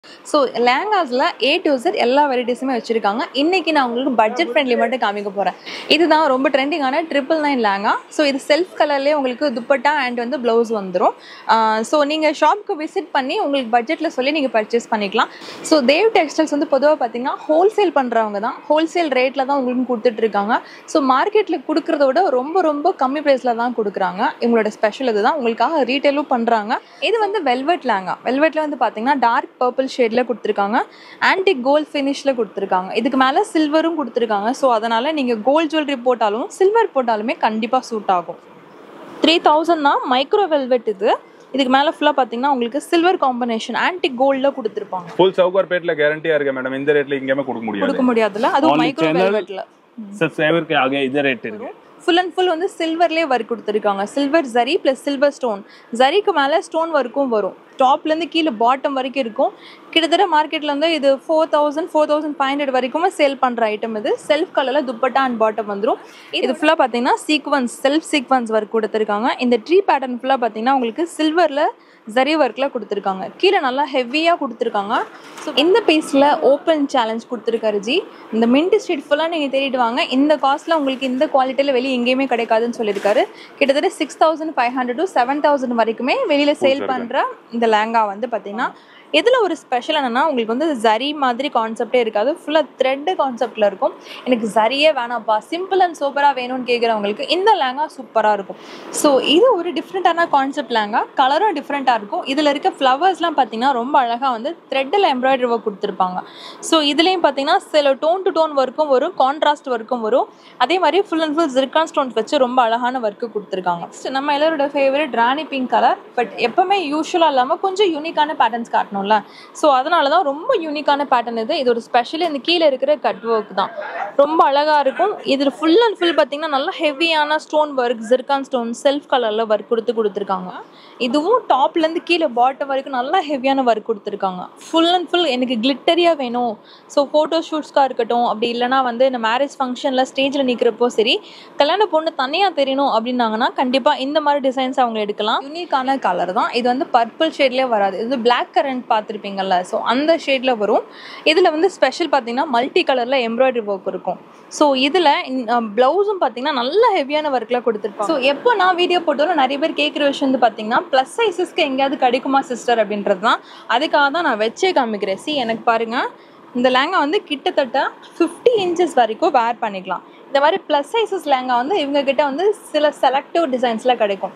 So லேங்காஸில் A to Z எல்லா வெரைட்டிஸுமே வச்சுருக்காங்க இன்றைக்கி நான் உங்களுக்கு பட்ஜெட் ஃப்ரெண்ட்லி மட்டும் காமிக்க போகிறேன் இதுதான் ரொம்ப ட்ரெண்டிங்கான ட்ரிபிள் நைன் லேங்கா ஸோ இது செல்ஃப் கலர்லேயே உங்களுக்கு துப்பட்டா அண்ட் வந்து ப்ளவுஸ் வந்துடும் ஸோ நீங்கள் ஷாப்க்கு விசிட் பண்ணி உங்களுக்கு பட்ஜெட்டில் சொல்லி நீங்கள் பர்ச்சேஸ் பண்ணிக்கலாம் ஸோ தேவ் டெக்ஸ்டைல்ஸ் வந்து பொதுவாக பார்த்தீங்கன்னா ஹோல்சேல் பண்ணுறவங்க தான் ஹோல்சேல் ரேட்டில் தான் உங்களுக்கு கொடுத்துட்ருக்காங்க ஸோ மார்க்கெட்டில் கொடுக்குறத விட ரொம்ப ரொம்ப கம்மி ப்ரைஸில் தான் கொடுக்குறாங்க இவங்களோட ஸ்பெஷல் இதுதான் உங்களுக்காக ரீட்டெயிலும் பண்ணுறாங்க இது வந்து வெல்வெட் லேங்கா வெல்வெட்டில் வந்து பார்த்தீங்கன்னா டார்க் பர்பிள் ஷேடில் கொடுத்துருக்காங்க ஆன்டிக் கோல்ட் ஃபினிஷில் கொடுத்துருக்காங்க இதுக்கு மேலே சில்வரும் கொடுத்துருக்காங்க ஸோ அதனால் நீங்கள் கோல்ட் ஜுவல்லரி போட்டாலும் சில்வர் போட்டாலுமே கண்டிப்பாக சூட் ஆகும் த்ரீ தௌசண்ட் தான் மைக்ரோ வெல்வெட் இது இதுக்கு மேலே ஃபுல்லாக பார்த்தீங்கன்னா உங்களுக்கு சில்வர் காம்பினேஷன் ஆன்டிக் கோல்டில் கொடுத்துருப்பாங்க ஃபுல் சவுகார்பேட்ல கேரண்டியா இருக்கு மேடம் இந்த ரேட்ல எங்கேயுமே கொடுக்க முடியாது கொடுக்க முடியாதுல்ல அதுவும் Only மைக்ரோ channel- வெல்வெட்டில் सब्सक्राइबर के आगे इधर रेट है ஃபுல் அண்ட் ஃபுல் வந்து சில்வர்லேயே ஒர்க் கொடுத்துருக்காங்க silver zari plus silver stone ஜரிக்கு மேலே ஸ்டோன் ஒர்க்கும் வரும் டாப்லேருந்து கீழே பாட்டம் வரைக்கும் இருக்கும் கிட்டத்தட்ட மார்க்கெட்டில் வந்து இது four thousand four thousand five hundred வரைக்குமே சேல் பண்ணுற ஐட்டம் இது செல்ஃப் கலரில் துப்பட்டா அண்ட் பாட்டம் வந்துடும் இது ஃபுல்லாக பார்த்தீங்கன்னா சீக்வன்ஸ் செல்ஃப் சீக்வன்ஸ் ஒர்க் கொடுத்துருக்காங்க இந்த ட்ரீ பேட்டர்ன் ஃபுல்லாக பார்த்தீங்கன்னா உங்களுக்கு சில்வரில் ஜரி ஒர்க்கில் கொடுத்துருக்காங்க கீழே நல்லா ஹெவியாக கொடுத்துருக்காங்க ஸோ இந்த பீஸில் ஓப்பன் சேலஞ்ச் கொடுத்துருக்காரு ஜி இந்த மின்ட் ஸ்ட்ரீட் ஃபுல்லாக நீங்கள் தேடிட்டு வாங்க இந்த காஸ்ட்டில் உங்களுக்கு இந்த குவாலிட்டியில் வெளியே எங்கேயுமே கிடைக்காதுன்னு சொல்லியிருக்காரு கிட்டத்தட்ட six thousand five hundred to seven thousand வரைக்குமே வெளியில் சேல் பண்ணுற இந்த லேங்கா வந்து பார்த்தீங்கன்னா இதில் ஒரு ஸ்பெஷல் என்னென்னா உங்களுக்கு வந்து ஜரி மாதிரி கான்செப்டே இருக்காது ஃபுல்லாக த்ரெட்டு கான்செப்டில் இருக்கும் எனக்கு ஜரியே வேணாம்ப்பா சிம்பிள் அண்ட் சூப்பராக வேணும்னு கேட்குறவங்களுக்கு இந்த லேங்கா சூப்பராக இருக்கும் ஸோ இது ஒரு டிஃப்ரெண்ட்டான கான்செப்ட் லேங்கா கலரும் டிஃப்ரெண்ட்டாக இருக்கும் இதில் இருக்க ஃப்ளவர்ஸ்லாம் பார்த்தீங்கன்னா ரொம்ப அழகாக வந்து த்ரெட்டில் எம்ப்ராய்டரி ஒர்க் கொடுத்துருப்பாங்க ஸோ இதுலேயும் பார்த்தீங்கன்னா சில டோன் டு டோன் ஒர்க்கும் வரும் கான்ட்ராஸ்ட் ஒர்க்கும் வரும் அதே மாதிரி full and full zircon stones வச்சு ரொம்ப அழகான ஒர்க்கு கொடுத்துருக்காங்க Next, நம்ம எல்லாரோட favourite rani pink colour but எப்பவுமே யூஸ்வலாக இல்லாமல் கொஞ்சம் யூனிக்கான பேட்டர்ன்ஸ் காட்டணும்ல ஸோ அதனால தான் ரொம்ப யூனிக்கான பேட்டர்ன் இது இது ஒரு ஸ்பெஷல் இந்த கீழே இருக்கிற கட் ஒர்க் தான் ரொம்ப அழகாக இருக்கும் இதில் ஃபுல் அண்ட் ஃபுல் பார்த்தீங்கன்னா நல்லா ஹெவியான stone work zircon stone self கலரில் ஒர்க் கொடுத்து கொடுத்துருக்காங்க இதுவும் டாப்லேருந்து கீழே பாட்டம் வரைக்கும் நல்லா ஹெவியான ஒர்க் கொடுத்துருக்காங்க ஃபுல் அண்ட் ஃபுல் எனக்கு கிளிட்டரியாக வேணும் ஸோ ஃபோட்டோ ஷூட்ஸ்க்காக இருக்கட்டும் அப்படி இல்லைனா வந்து இந்த மேரேஜ் ஃபங்க்ஷனில் ஸ்டேஜில் நிற்கிறப்போ சரி கல்யாண பொண்ணு தனியாக தெரியணும் அப்படின்னாங்கன்னா கண்டிப்பாக இந்த மாதிரி டிசைன்ஸ் அவங்க எடுக்கலாம் யூனிக்கான கலர் தான் இது வந்து பர்பிள் ஷேட்லேயே வராது இது பிளாக் கரண்ட் பார்த்துருப்பீங்கல்ல ஸோ அந்த ஷேடில் வரும் இதில் வந்து ஸ்பெஷல் பார்த்தீங்கன்னா மல்டி கலரில் எம்ப்ராய்டரி ஒர்க் இருக்கும் ஸோ இதில் ப்ளவுஸும் பார்த்தீங்கன்னா நல்ல ஹெவியான ஒர்க்கில் கொடுத்துருப்பாங்க ஸோ எப்போ நான் வீடியோ போட்டாலும் நிறைய பேர் கேட்குற விஷயம் வந்து பார்த்தீங்கன்னா ப்ளஸ் சைஸஸ்க்கு எங்கேயாவது கிடைக்குமா சிஸ்டர் அப்படின்றது தான் அதுக்காக தான் நான் வச்சே காமிக்கிறேன் சி எனக்கு பாருங்கள் இந்த லேங்கா வந்து கிட்டத்தட்ட ஃபிஃப்டி இன்ச்சஸ் வரைக்கும் வேர் பண்ணிக்கலாம் இந்த மாதிரி ப்ளஸ் சைஸஸ் லேங்கா வந்து இவங்க கிட்ட வந்து சில செலக்டிவ் டிசைன்ஸில் கிடைக்கும்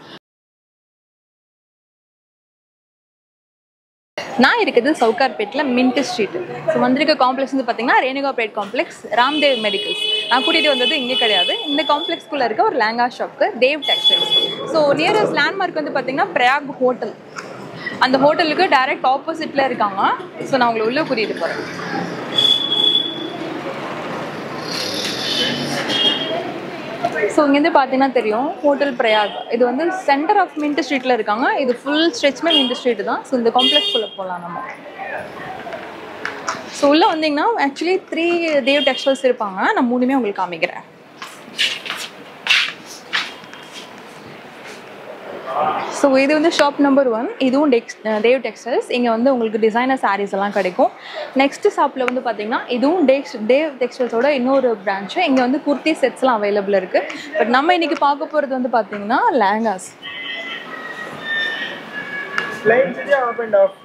நான் இருக்கிறது சவுகார்பேட்டில் மின்ட் ஸ்ட்ரீட் ஸோ வந்திருக்க காம்ப்ளெக்ஸ் வந்து பார்த்தீங்கன்னா ரேணுகாபேட் காம்ப்ளெக்ஸ் ராம்தேவ் மெடிக்கல்ஸ் நான் கூட்டிகிட்டு வந்தது இங்கே கிடையாது இந்த காம்ப்ளெக்ஸ்குள்ளே இருக்க ஒரு லேங்கா ஷாப்க்கு Dev textiles so nearest landmark வந்து பார்த்தீங்கன்னா பிரயாக் ஹோட்டல் அந்த ஹோட்டலுக்கு டைரக்ட் ஆப்போசிட்டில் இருக்காங்க ஸோ நான் உங்களை உள்ளே கூட்டிகிட்டு போகிறேன் ஸோ இங்கேருந்து பார்த்தீங்கன்னா தெரியும் ஹோட்டல் பிரயாக் இது வந்து சென்டர் ஆஃப் மின்ட் ஸ்ட்ரீட்டில் இருக்காங்க இது ஃபுல் ஸ்ட்ரெச்மே மின்ட் ஸ்ட்ரீட் தான் ஸோ இந்த காம்ப்ளெக்ஸ்குள்ளே போகலாம் நம்ம ஸோ உள்ளே வந்தீங்கன்னா ஆக்சுவலி த்ரீ தேவ் டெக்ஸ்டைல்ஸ் இருப்பாங்க நான் மூணுமே உங்களுக்கு காமிக்கிறேன் ஸோ இது வந்து ஷாப் நம்பர் ஒன் இதுவும் டெக்ஸ் தேவ் டெக்ஸ்டைல்ஸ் இங்கே வந்து உங்களுக்கு டிசைனர் சாரீஸ் எல்லாம் கிடைக்கும் நெக்ஸ்ட் ஷாப்பில் வந்து பார்த்தீங்கன்னா இதுவும் டெக்ஸ் தேவ் டெக்ஸ்டைல்ஸோட இன்னொரு பிரான்ச்சு இங்கே வந்து குர்த்தி செட்ஸ்லாம் அவைலபிள் இருக்குது பட் நம்ம இன்னைக்கு பார்க்க போகிறது வந்து பார்த்தீங்கன்னா lehengas Lines is up and off.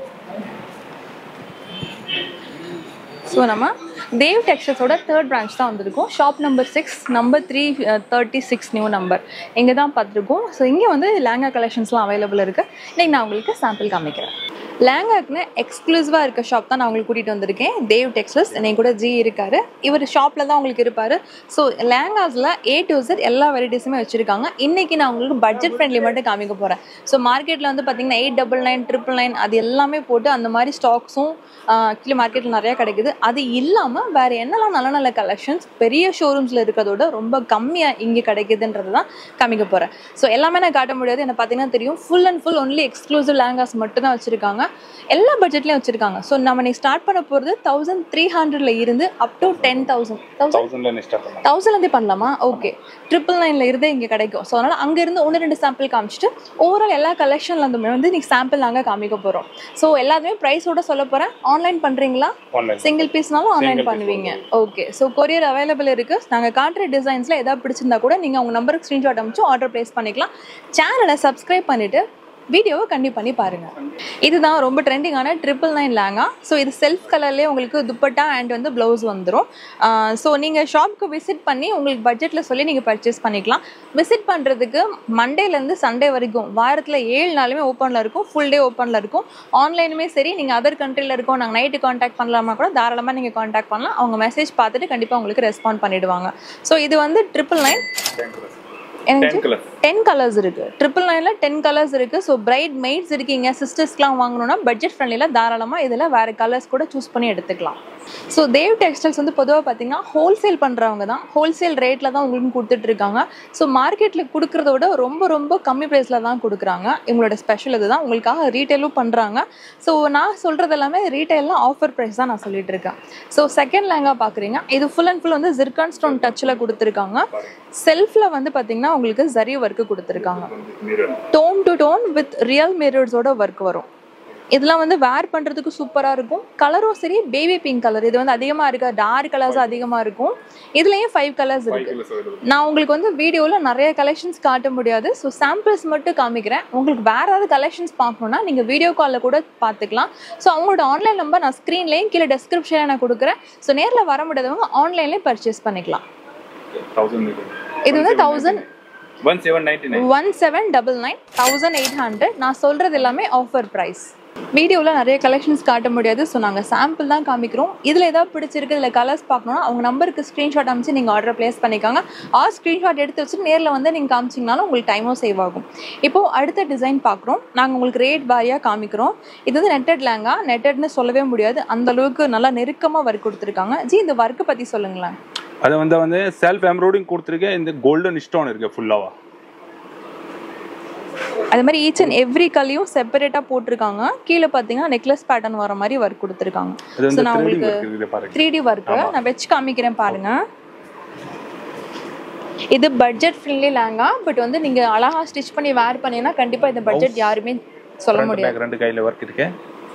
So நம்ம தேவ் டெக்ஸ்டைல்ஸோட தேர்ட் பிரான்ச் தான் வந்திருக்கோம் shop number six number three thirty six new number இங்கே தான் பார்த்துருக்கோம் ஸோ இங்கே வந்து லேங்கா கலெக்ஷன்ஸ்லாம் அவைலபிள் இருக்குது இன்றைக்கி நான் உங்களுக்கு சாம்பிள் காமிக்கிறேன் லேங்காக்குன்னு எக்ஸ்க்ளூசிவாக இருக்க ஷாப் தான் நான் உங்களுக்கு கூட்டிகிட்டு வந்திருக்கேன் தேவ் டெக்ஸ்டைல்ஸ் என்னை கூட ஜி இருக்காரு இவர் ஷாப்பில் தான் உங்களுக்கு இருப்பார் ஸோ லேங்காஸில் ஏ டு Z எல்லா வெரைட்டிஸுமே வச்சுருக்காங்க இன்றைக்கி நான் உங்களுக்கு பட்ஜெட் ஃப்ரெண்ட்லி மட்டும் காமிக்க போகிறேன் ஸோ மார்க்கெட்டில் வந்து பார்த்தீங்கன்னா eight double nine triple nine அது எல்லாமே போட்டு அந்த மாதிரி ஸ்டாக்ஸும் கீழே மார்க்கெட்டில் நிறையா கிடைக்குது அது இல்லாமல் வேறு என்னெல்லாம் நல்ல நல்ல கலெக்ஷன்ஸ் பெரிய ஷோரூம்ஸில் இருக்கிறதோட ரொம்ப கம்மியாக இங்கே கிடைக்குதுன்றது தான் காமிக்க போகிறேன் ஸோ எல்லாமே நான் காட்ட முடியாது என்ன பார்த்தீங்கன்னா தெரியும் full and full only exclusive lehengas மட்டும் தான் வச்சுருக்காங்க எல்லா பட்ஜெட்லேயும் வச்சுருக்காங்க ஸோ நம்ம நீ ஸ்டார்ட் பண்ண போகிறது தௌசண்ட் த்ரீ ஹண்ட்ரட்ல இருந்து up to ten thousand thousand தௌசண்ட்ல ஸ்டார்ட் பண்ணலாம் தௌசண்ட்லேருந்தே பண்ணலாமா ஓகே ட்ரிபிள் நைனில் இருந்தே இங்கே கிடைக்கும் ஸோ அதனால் அங்கேருந்து ஒன்று ரெண்டு சாம்பிள் காமிச்சிட்டு ஓவரால் எல்லா கலெக்ஷன்லேருந்துமே வந்து நீங்கள் சாம்பிள் நாங்கள் காமிக்க போகிறோம் ஸோ எல்லாத்துமே ப்ரைஸோட சொல்ல போகிறேன் ஆன்லைன் பண்ணுறீங்களா ஆன்லைன் சிங்கிள் பீஸ்னாலும் ஆன்லைன் Single piece பண்ணுவீங்க ஓகே ஸோ கொரியர் அவைலபிள் இருக்குது நாங்கள் காட்டுற டிசைன்ஸில் எதாவது பிடிச்சிருந்தா கூட நீங்கள் உங்கள் நம்பருக்கு ஸ்க்ரீன்ஷாட் அனுப்பிச்சு ஆர்டர் ப்ளேஸ் பண்ணிக்கலாம் சேனலை சப்ஸ்கிரைப் பண்ணிவிட்டு வீடியோவை கண்டிப்பாக பண்ணி பாருங்கள் இதுதான் ரொம்ப ட்ரெண்டிங்கான ட்ரிபிள் நைன் லேங்கா ஸோ இது செல்ஃப் கலர்லேயே உங்களுக்கு துப்பட்டா அண்ட் வந்து ப்ளவுஸ் வந்துடும் ஸோ நீங்கள் ஷாப்க்கு விசிட் பண்ணி உங்களுக்கு பட்ஜெட்டில் சொல்லி நீங்கள் பர்ச்சேஸ் பண்ணிக்கலாம் விசிட் பண்ணுறதுக்கு மண்டேலேருந்து சண்டே வரைக்கும் வாரத்தில் ஏழு நாளுமே ஓப்பனில் இருக்கும் ஃபுல் டே ஓப்பனில் இருக்கும் ஆன்லைனுமே சரி நீங்கள் அதர் கண்ட்ரியில் இருக்கோம் நாங்கள் நைட்டு காண்டாக்ட் பண்ணலாமா கூட தாராளமாக நீங்கள் காண்டாக்ட் பண்ணலாம் அவங்க மெசேஜ் பார்த்துட்டு கண்டிப்பாக உங்களுக்கு ரெஸ்பாண்ட் பண்ணிடுவாங்க ஸோ இது வந்து triple nine ten colour ten colours இருக்கு ட்ரிபிள் நைன்ல டென் கலர்ஸ் இருக்கு ஸோ பிரைட் மெய்ட்ஸ் இருக்கீங்க சிஸ்டர்ஸ்க்குலாம் வாங்கணும்னா பட்ஜெட் ஃப்ரெண்ட்லியில் தாராளமாக இதில் வேற கலர்ஸ் கூட சூஸ் பண்ணி எடுத்துக்கலாம் ஸோ தேவ் டெக்ஸ்டைல்ஸ் வந்து பொதுவாக பார்த்தீங்கன்னா ஹோல்சேல் பண்ணுறவங்க தான் ஹோல்சேல் ரேட்டில் தான் உங்களுக்கு கொடுத்துட்டு இருக்காங்க ஸோ மார்க்கெட்டில் கொடுக்குறத விட ரொம்ப ரொம்ப கம்மி ப்ரைஸில் தான் கொடுக்குறாங்க இவங்களோட ஸ்பெஷல் இதுதான் உங்களுக்காக ரீட்டைலும் பண்ணுறாங்க ஸோ நான் சொல்கிறது எல்லாமே ரீட்டைலில் ஆஃபர் ப்ரைஸ் தான் நான் சொல்லிட்டு இருக்கேன் ஸோ செகண்ட் லேங்கா பார்க்குறீங்க இது ஃபுல் அண்ட் ஃபுல் வந்து ஜிர்கான் ஸ்டோன் டச்சில் கொடுத்துருக்காங்க செல்ஃபில் வந்து பார்த்தீங்கன்னா உங்களுக்கு ஜரி ஒர்க்கு கொடுத்துருக்காங்க tone to tone with real மிரர்ஸோட ஒர்க் வரும் இதெல்லாம் வந்து வேர் பண்ணுறதுக்கு சூப்பராக இருக்கும் கலரும் சரி பேபி பிங்க் கலர் இது வந்து அதிகமாக இருக்கா டார்க் கலர்ஸ் அதிகமாக இருக்கும் இதுலேயும் ஃபைவ் கலர்ஸ் இருக்கு நான் உங்களுக்கு வந்து வீடியோவில் நிறைய கலெக்ஷன்ஸ் காட்ட முடியாது ஸோ சாம்பிள்ஸ் மட்டும் காமிக்கிறேன் உங்களுக்கு வேற ஏதாவது கலெக்ஷன்ஸ் பார்க்கணுன்னா நீங்கள் வீடியோ காலில் கூட பார்த்துக்கலாம் ஸோ அவங்களோட ஆன்லைன் நம்பர் நான் ஸ்க்ரீன்லேயும் கீழே டெஸ்கிரிப்ஷனில் நான் கொடுக்குறேன் ஸோ நேரில் வர முடியாதவங்க ஆன்லைன்லேயும் பர்ச்சேஸ் பண்ணிக்கலாம் தௌசண்ட் இது வந்து thousand one seven ninety nine one seven double nine thousand eight hundred நான் சொல்கிறது எல்லாமே ஆஃபர் ப்ரைஸ் வீடியோவில் நிறைய கலெக்ஷன்ஸ் காட்ட முடியாது ஸோ நாங்கள் சாம்பிள் தான் காமிக்கிறோம் இதில் ஏதாவது பிடிச்சிருக்கு இதில் கலர்ஸ் பார்க்கணும்னா அவங்க நம்பருக்கு ஸ்க்ரீன்ஷாட் அனுப்பிச்சு நீங்கள் ஆர்டர் ப்ளேஸ் பண்ணிக்காங்க ஆர் ஸ்க்ரீன்ஷாட் எடுத்து வச்சு நேரில் வந்து நீங்கள் காமிச்சிங்கனாலும் உங்களுக்கு டைமும் சேவ் ஆகும் இப்போது அடுத்த டிசைன் பார்க்குறோம் நாங்கள் உங்களுக்கு ரேட் வாரியாக காமிக்கிறோம் இது வந்து நெட்டட் லேங்கா நெட்டட்னு சொல்லவே முடியாது அந்த அளவுக்கு நல்லா நெருக்கமாக ஒர்க் கொடுத்துருக்காங்க ஜி இந்த ஒர்க்கை பற்றி சொல்லுங்களேன் அது வந்து வந்து செல்ஃப் எம்ப்ராய்டிங் கொடுத்துருக்கேன் இந்த கோல்டன் ஸ்டோன் இருக்கு ஃபுல்லாவா அது மாதிரி ஈச் அண்ட் எவ்ரி கல்லையும் செப்பரேட்டாக போட்டிருக்காங்க கீழே பார்த்தீங்கன்னா நெக்லஸ் பேட்டர்ன் வர மாதிரி ஒர்க் கொடுத்துருக்காங்க இது ஸோ வந்து நான் த்ரீடிங் உங்களுக்கு இருக்கு இது பாருங்க த்ரீ டி ஒர்க்கு நான் வச்சு காமிக்கிறேன் பாருங்க இது பட்ஜெட் ஃப்ரெண்ட்லி லேங்கா பட் வந்து நீங்க அழகா ஸ்டிச் பண்ணி வேர் பண்ணீங்கன்னா கண்டிப்பா இந்த பட்ஜெட் யாருமே சொல்ல ரெண்டு முடியாது பேக் ரெண்டு கையில ஒர்க் இருக்கு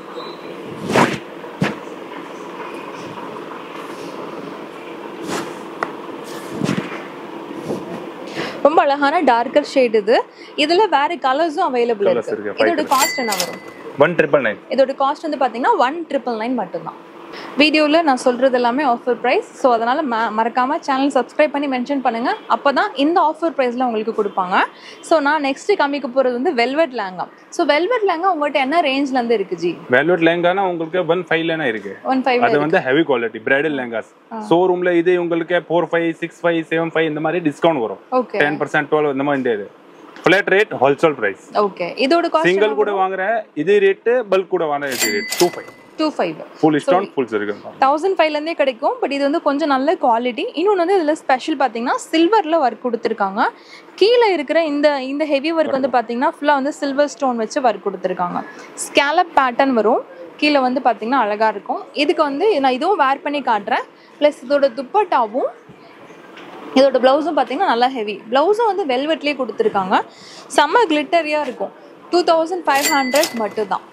ரொம்ப அழகான டார்க்கர் ஷேட் இது இதுல வேற கலர்ஸும் அவைலபிள் Colours இருக்கு இருக்கு, five இதோட காஸ்ட் என்ன வரும் ஒன் ட்ரிபிள் நைன் இதோட காஸ்ட் வந்து பார்த்தீங்கன்னா ஒன் ட்ரிபிள் நைன் மட்டும்தான் வீடியோவில் நான் சொல்கிறது எல்லாமே ஆஃபர் ப்ரைஸ் ஸோ அதனால் ம மறக்காமல் சேனல் சப்ஸ்கிரைப் பண்ணி மென்ஷன் பண்ணுங்கள் அப்போ தான் இந்த ஆஃபர் ப்ரைஸில் உங்களுக்கு கொடுப்பாங்க ஸோ நான் நெக்ஸ்ட்டு காமிக்க போகிறது வந்து velvet lehenga so velvet lehenga உங்கள்கிட்ட என்ன ரேஞ்ச்லேருந்து இருக்கு ஜி வெல்வெட் லெஹங்கானா உங்களுக்கு ஒன் ஃபைவ் லேனா இருக்கு ஒன் ஃபைவ் அது வந்து ஹெவி குவாலிட்டி பிரைடல் லெஹங்காஸ் ஷோரூம்ல இது உங்களுக்கு four five six five seven five இந்த மாதிரி டிஸ்கவுண்ட் வரும் ஓகே டென் பர்சன்ட் டுவெல் இந்த மாதிரி இந்த இது flat rate wholesale price okay இதோட காஸ்ட் சிங்கிள் கூட வாங்குற இது ரேட்டு பல்க் கூட வாங்குற இது rate two five two five full stone full இருக்கு தௌசண்ட் ஃபைவ்லேருந்தே கிடைக்கும் பட் இது வந்து கொஞ்சம் நல்ல குவாலிட்டி இன்னொன்று வந்து இதில் ஸ்பெஷல் பார்த்தீங்கன்னா சில்வரில் ஒர்க் கொடுத்துருக்காங்க கீழே இருக்கிற இந்த இந்த ஹெவி ஒர்க் வந்து பார்த்தீங்கன்னா ஃபுல்லாக வந்து சில்வர் ஸ்டோன் வச்சு ஒர்க் கொடுத்துருக்காங்க ஸ்கேலப் பேட்டர்ன் வரும் கீழே வந்து பார்த்தீங்கன்னா அழகாக இருக்கும் இதுக்கு வந்து நான் இதுவும் வேர் பண்ணி காட்டுறேன் ப்ளஸ் இதோட துப்பட்டாவும் இதோட ப்ளவுஸும் பார்த்தீங்கன்னா நல்லா ஹெவி ப்ளவுஸும் வந்து வெல்வெட்லேயே கொடுத்துருக்காங்க செம்ம கிளிட்டரியாக இருக்கும் டூ தௌசண்ட் ஃபைவ் ஹண்ட்ரட் மட்டும்தான்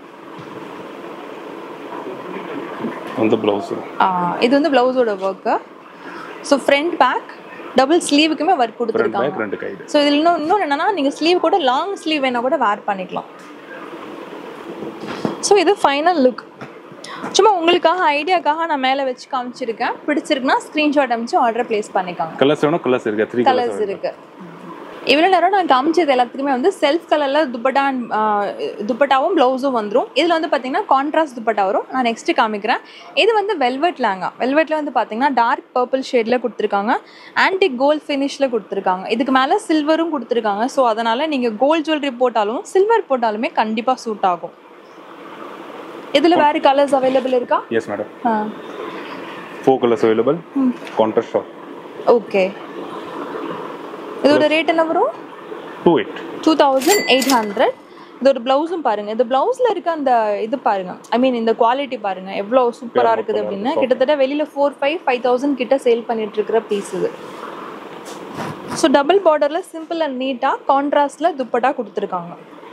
வந்து பிளவுஸ் ஆஹ் இது வந்து ப்ளவுஸோட work so front back double ஸ்லீவுக்குமே ஒர்க் ரெண்டு கொடுத்துருக்காங்க பேக் ரெண்டு கைடு ஸோ இதில் இன்னும் இன்னொன்று என்னன்னா நீங்கள் ஸ்லீவ் கூட லாங் ஸ்லீவ் வேணால் கூட வேர் பண்ணிக்கலாம் ஸோ இது ஃபைனல் லுக் சும்மா உங்களுக்காக ஐடியாக்காக நான் மேலே வச்சு காமிச்சிருக்கேன் பிடிச்சிருக்குன்னா ஸ்க்ரீன்ஷாட் அனுப்பிச்சு ஆர்டர் ப்ளேஸ் பண்ணிக்கோங்க கலர்ஸ் வேணும் கலர்ஸ் இருக்கு த்ரீ கலர்ஸ் கலர்ஸ் இருக்கு இவ்வளோ நேரம் நான் காமிச்சது எல்லாத்துக்குமே வந்து செல்ஃப் கலரில் துப்பட்டா and, ஆஹ், துப்பட்டாவும் ப்ளவுஸும் வந்துடும் இதில் வந்து பார்த்தீங்கன்னா கான்ட்ராஸ்ட் துப்பட்டா வரும் நான் நெக்ஸ்ட்டு காமிக்கிறேன் இது வந்து வெல்வெட் லேங்கா வெல்வெட்டில் வந்து பார்த்தீங்கன்னா டார்க் பர்பிள் ஷேடில் கொடுத்துருக்காங்க ஆன்டிக் கோல்ட் ஃபினிஷில் கொடுத்துருக்காங்க இதுக்கு மேலே சில்வரும் கொடுத்துருக்காங்க ஸோ அதனால் நீங்கள் கோல்ட் ஜுவல்லரி போட்டாலும் சில்வர் போட்டாலுமே கண்டிப்பாக சூட் ஆகும் இதில் வேறு கலர்ஸ் அவைலபிள் இருக்கா yes madam four colours available contrast shop okay இதோட ரேட் என்ன வரும் two eight two thousand eight hundred இதோட ப்ளவுஸும் பாருங்க இந்த ப்ளவுஸ்ல இருக்க அந்த இது பாருங்க ஐ மீன் இந்த குவாலிட்டி பாருங்க எவ்வளோ சூப்பரா Pure இருக்குது colour, அப்படின்னு soft. கிட்டத்தட்ட வெளியில ஃபோர் ஃபைவ் ஃபைவ் தௌசண்ட் கிட்ட சேல் பண்ணிட்டு இருக்கிற பீஸ் இது ஸோ டபுள் பார்டர்ல சிம்பிள் அண்ட் நீட்டா கான்ட்ராஸ்ட்ல துப்பட்டா கொடுத்துருக்காங்க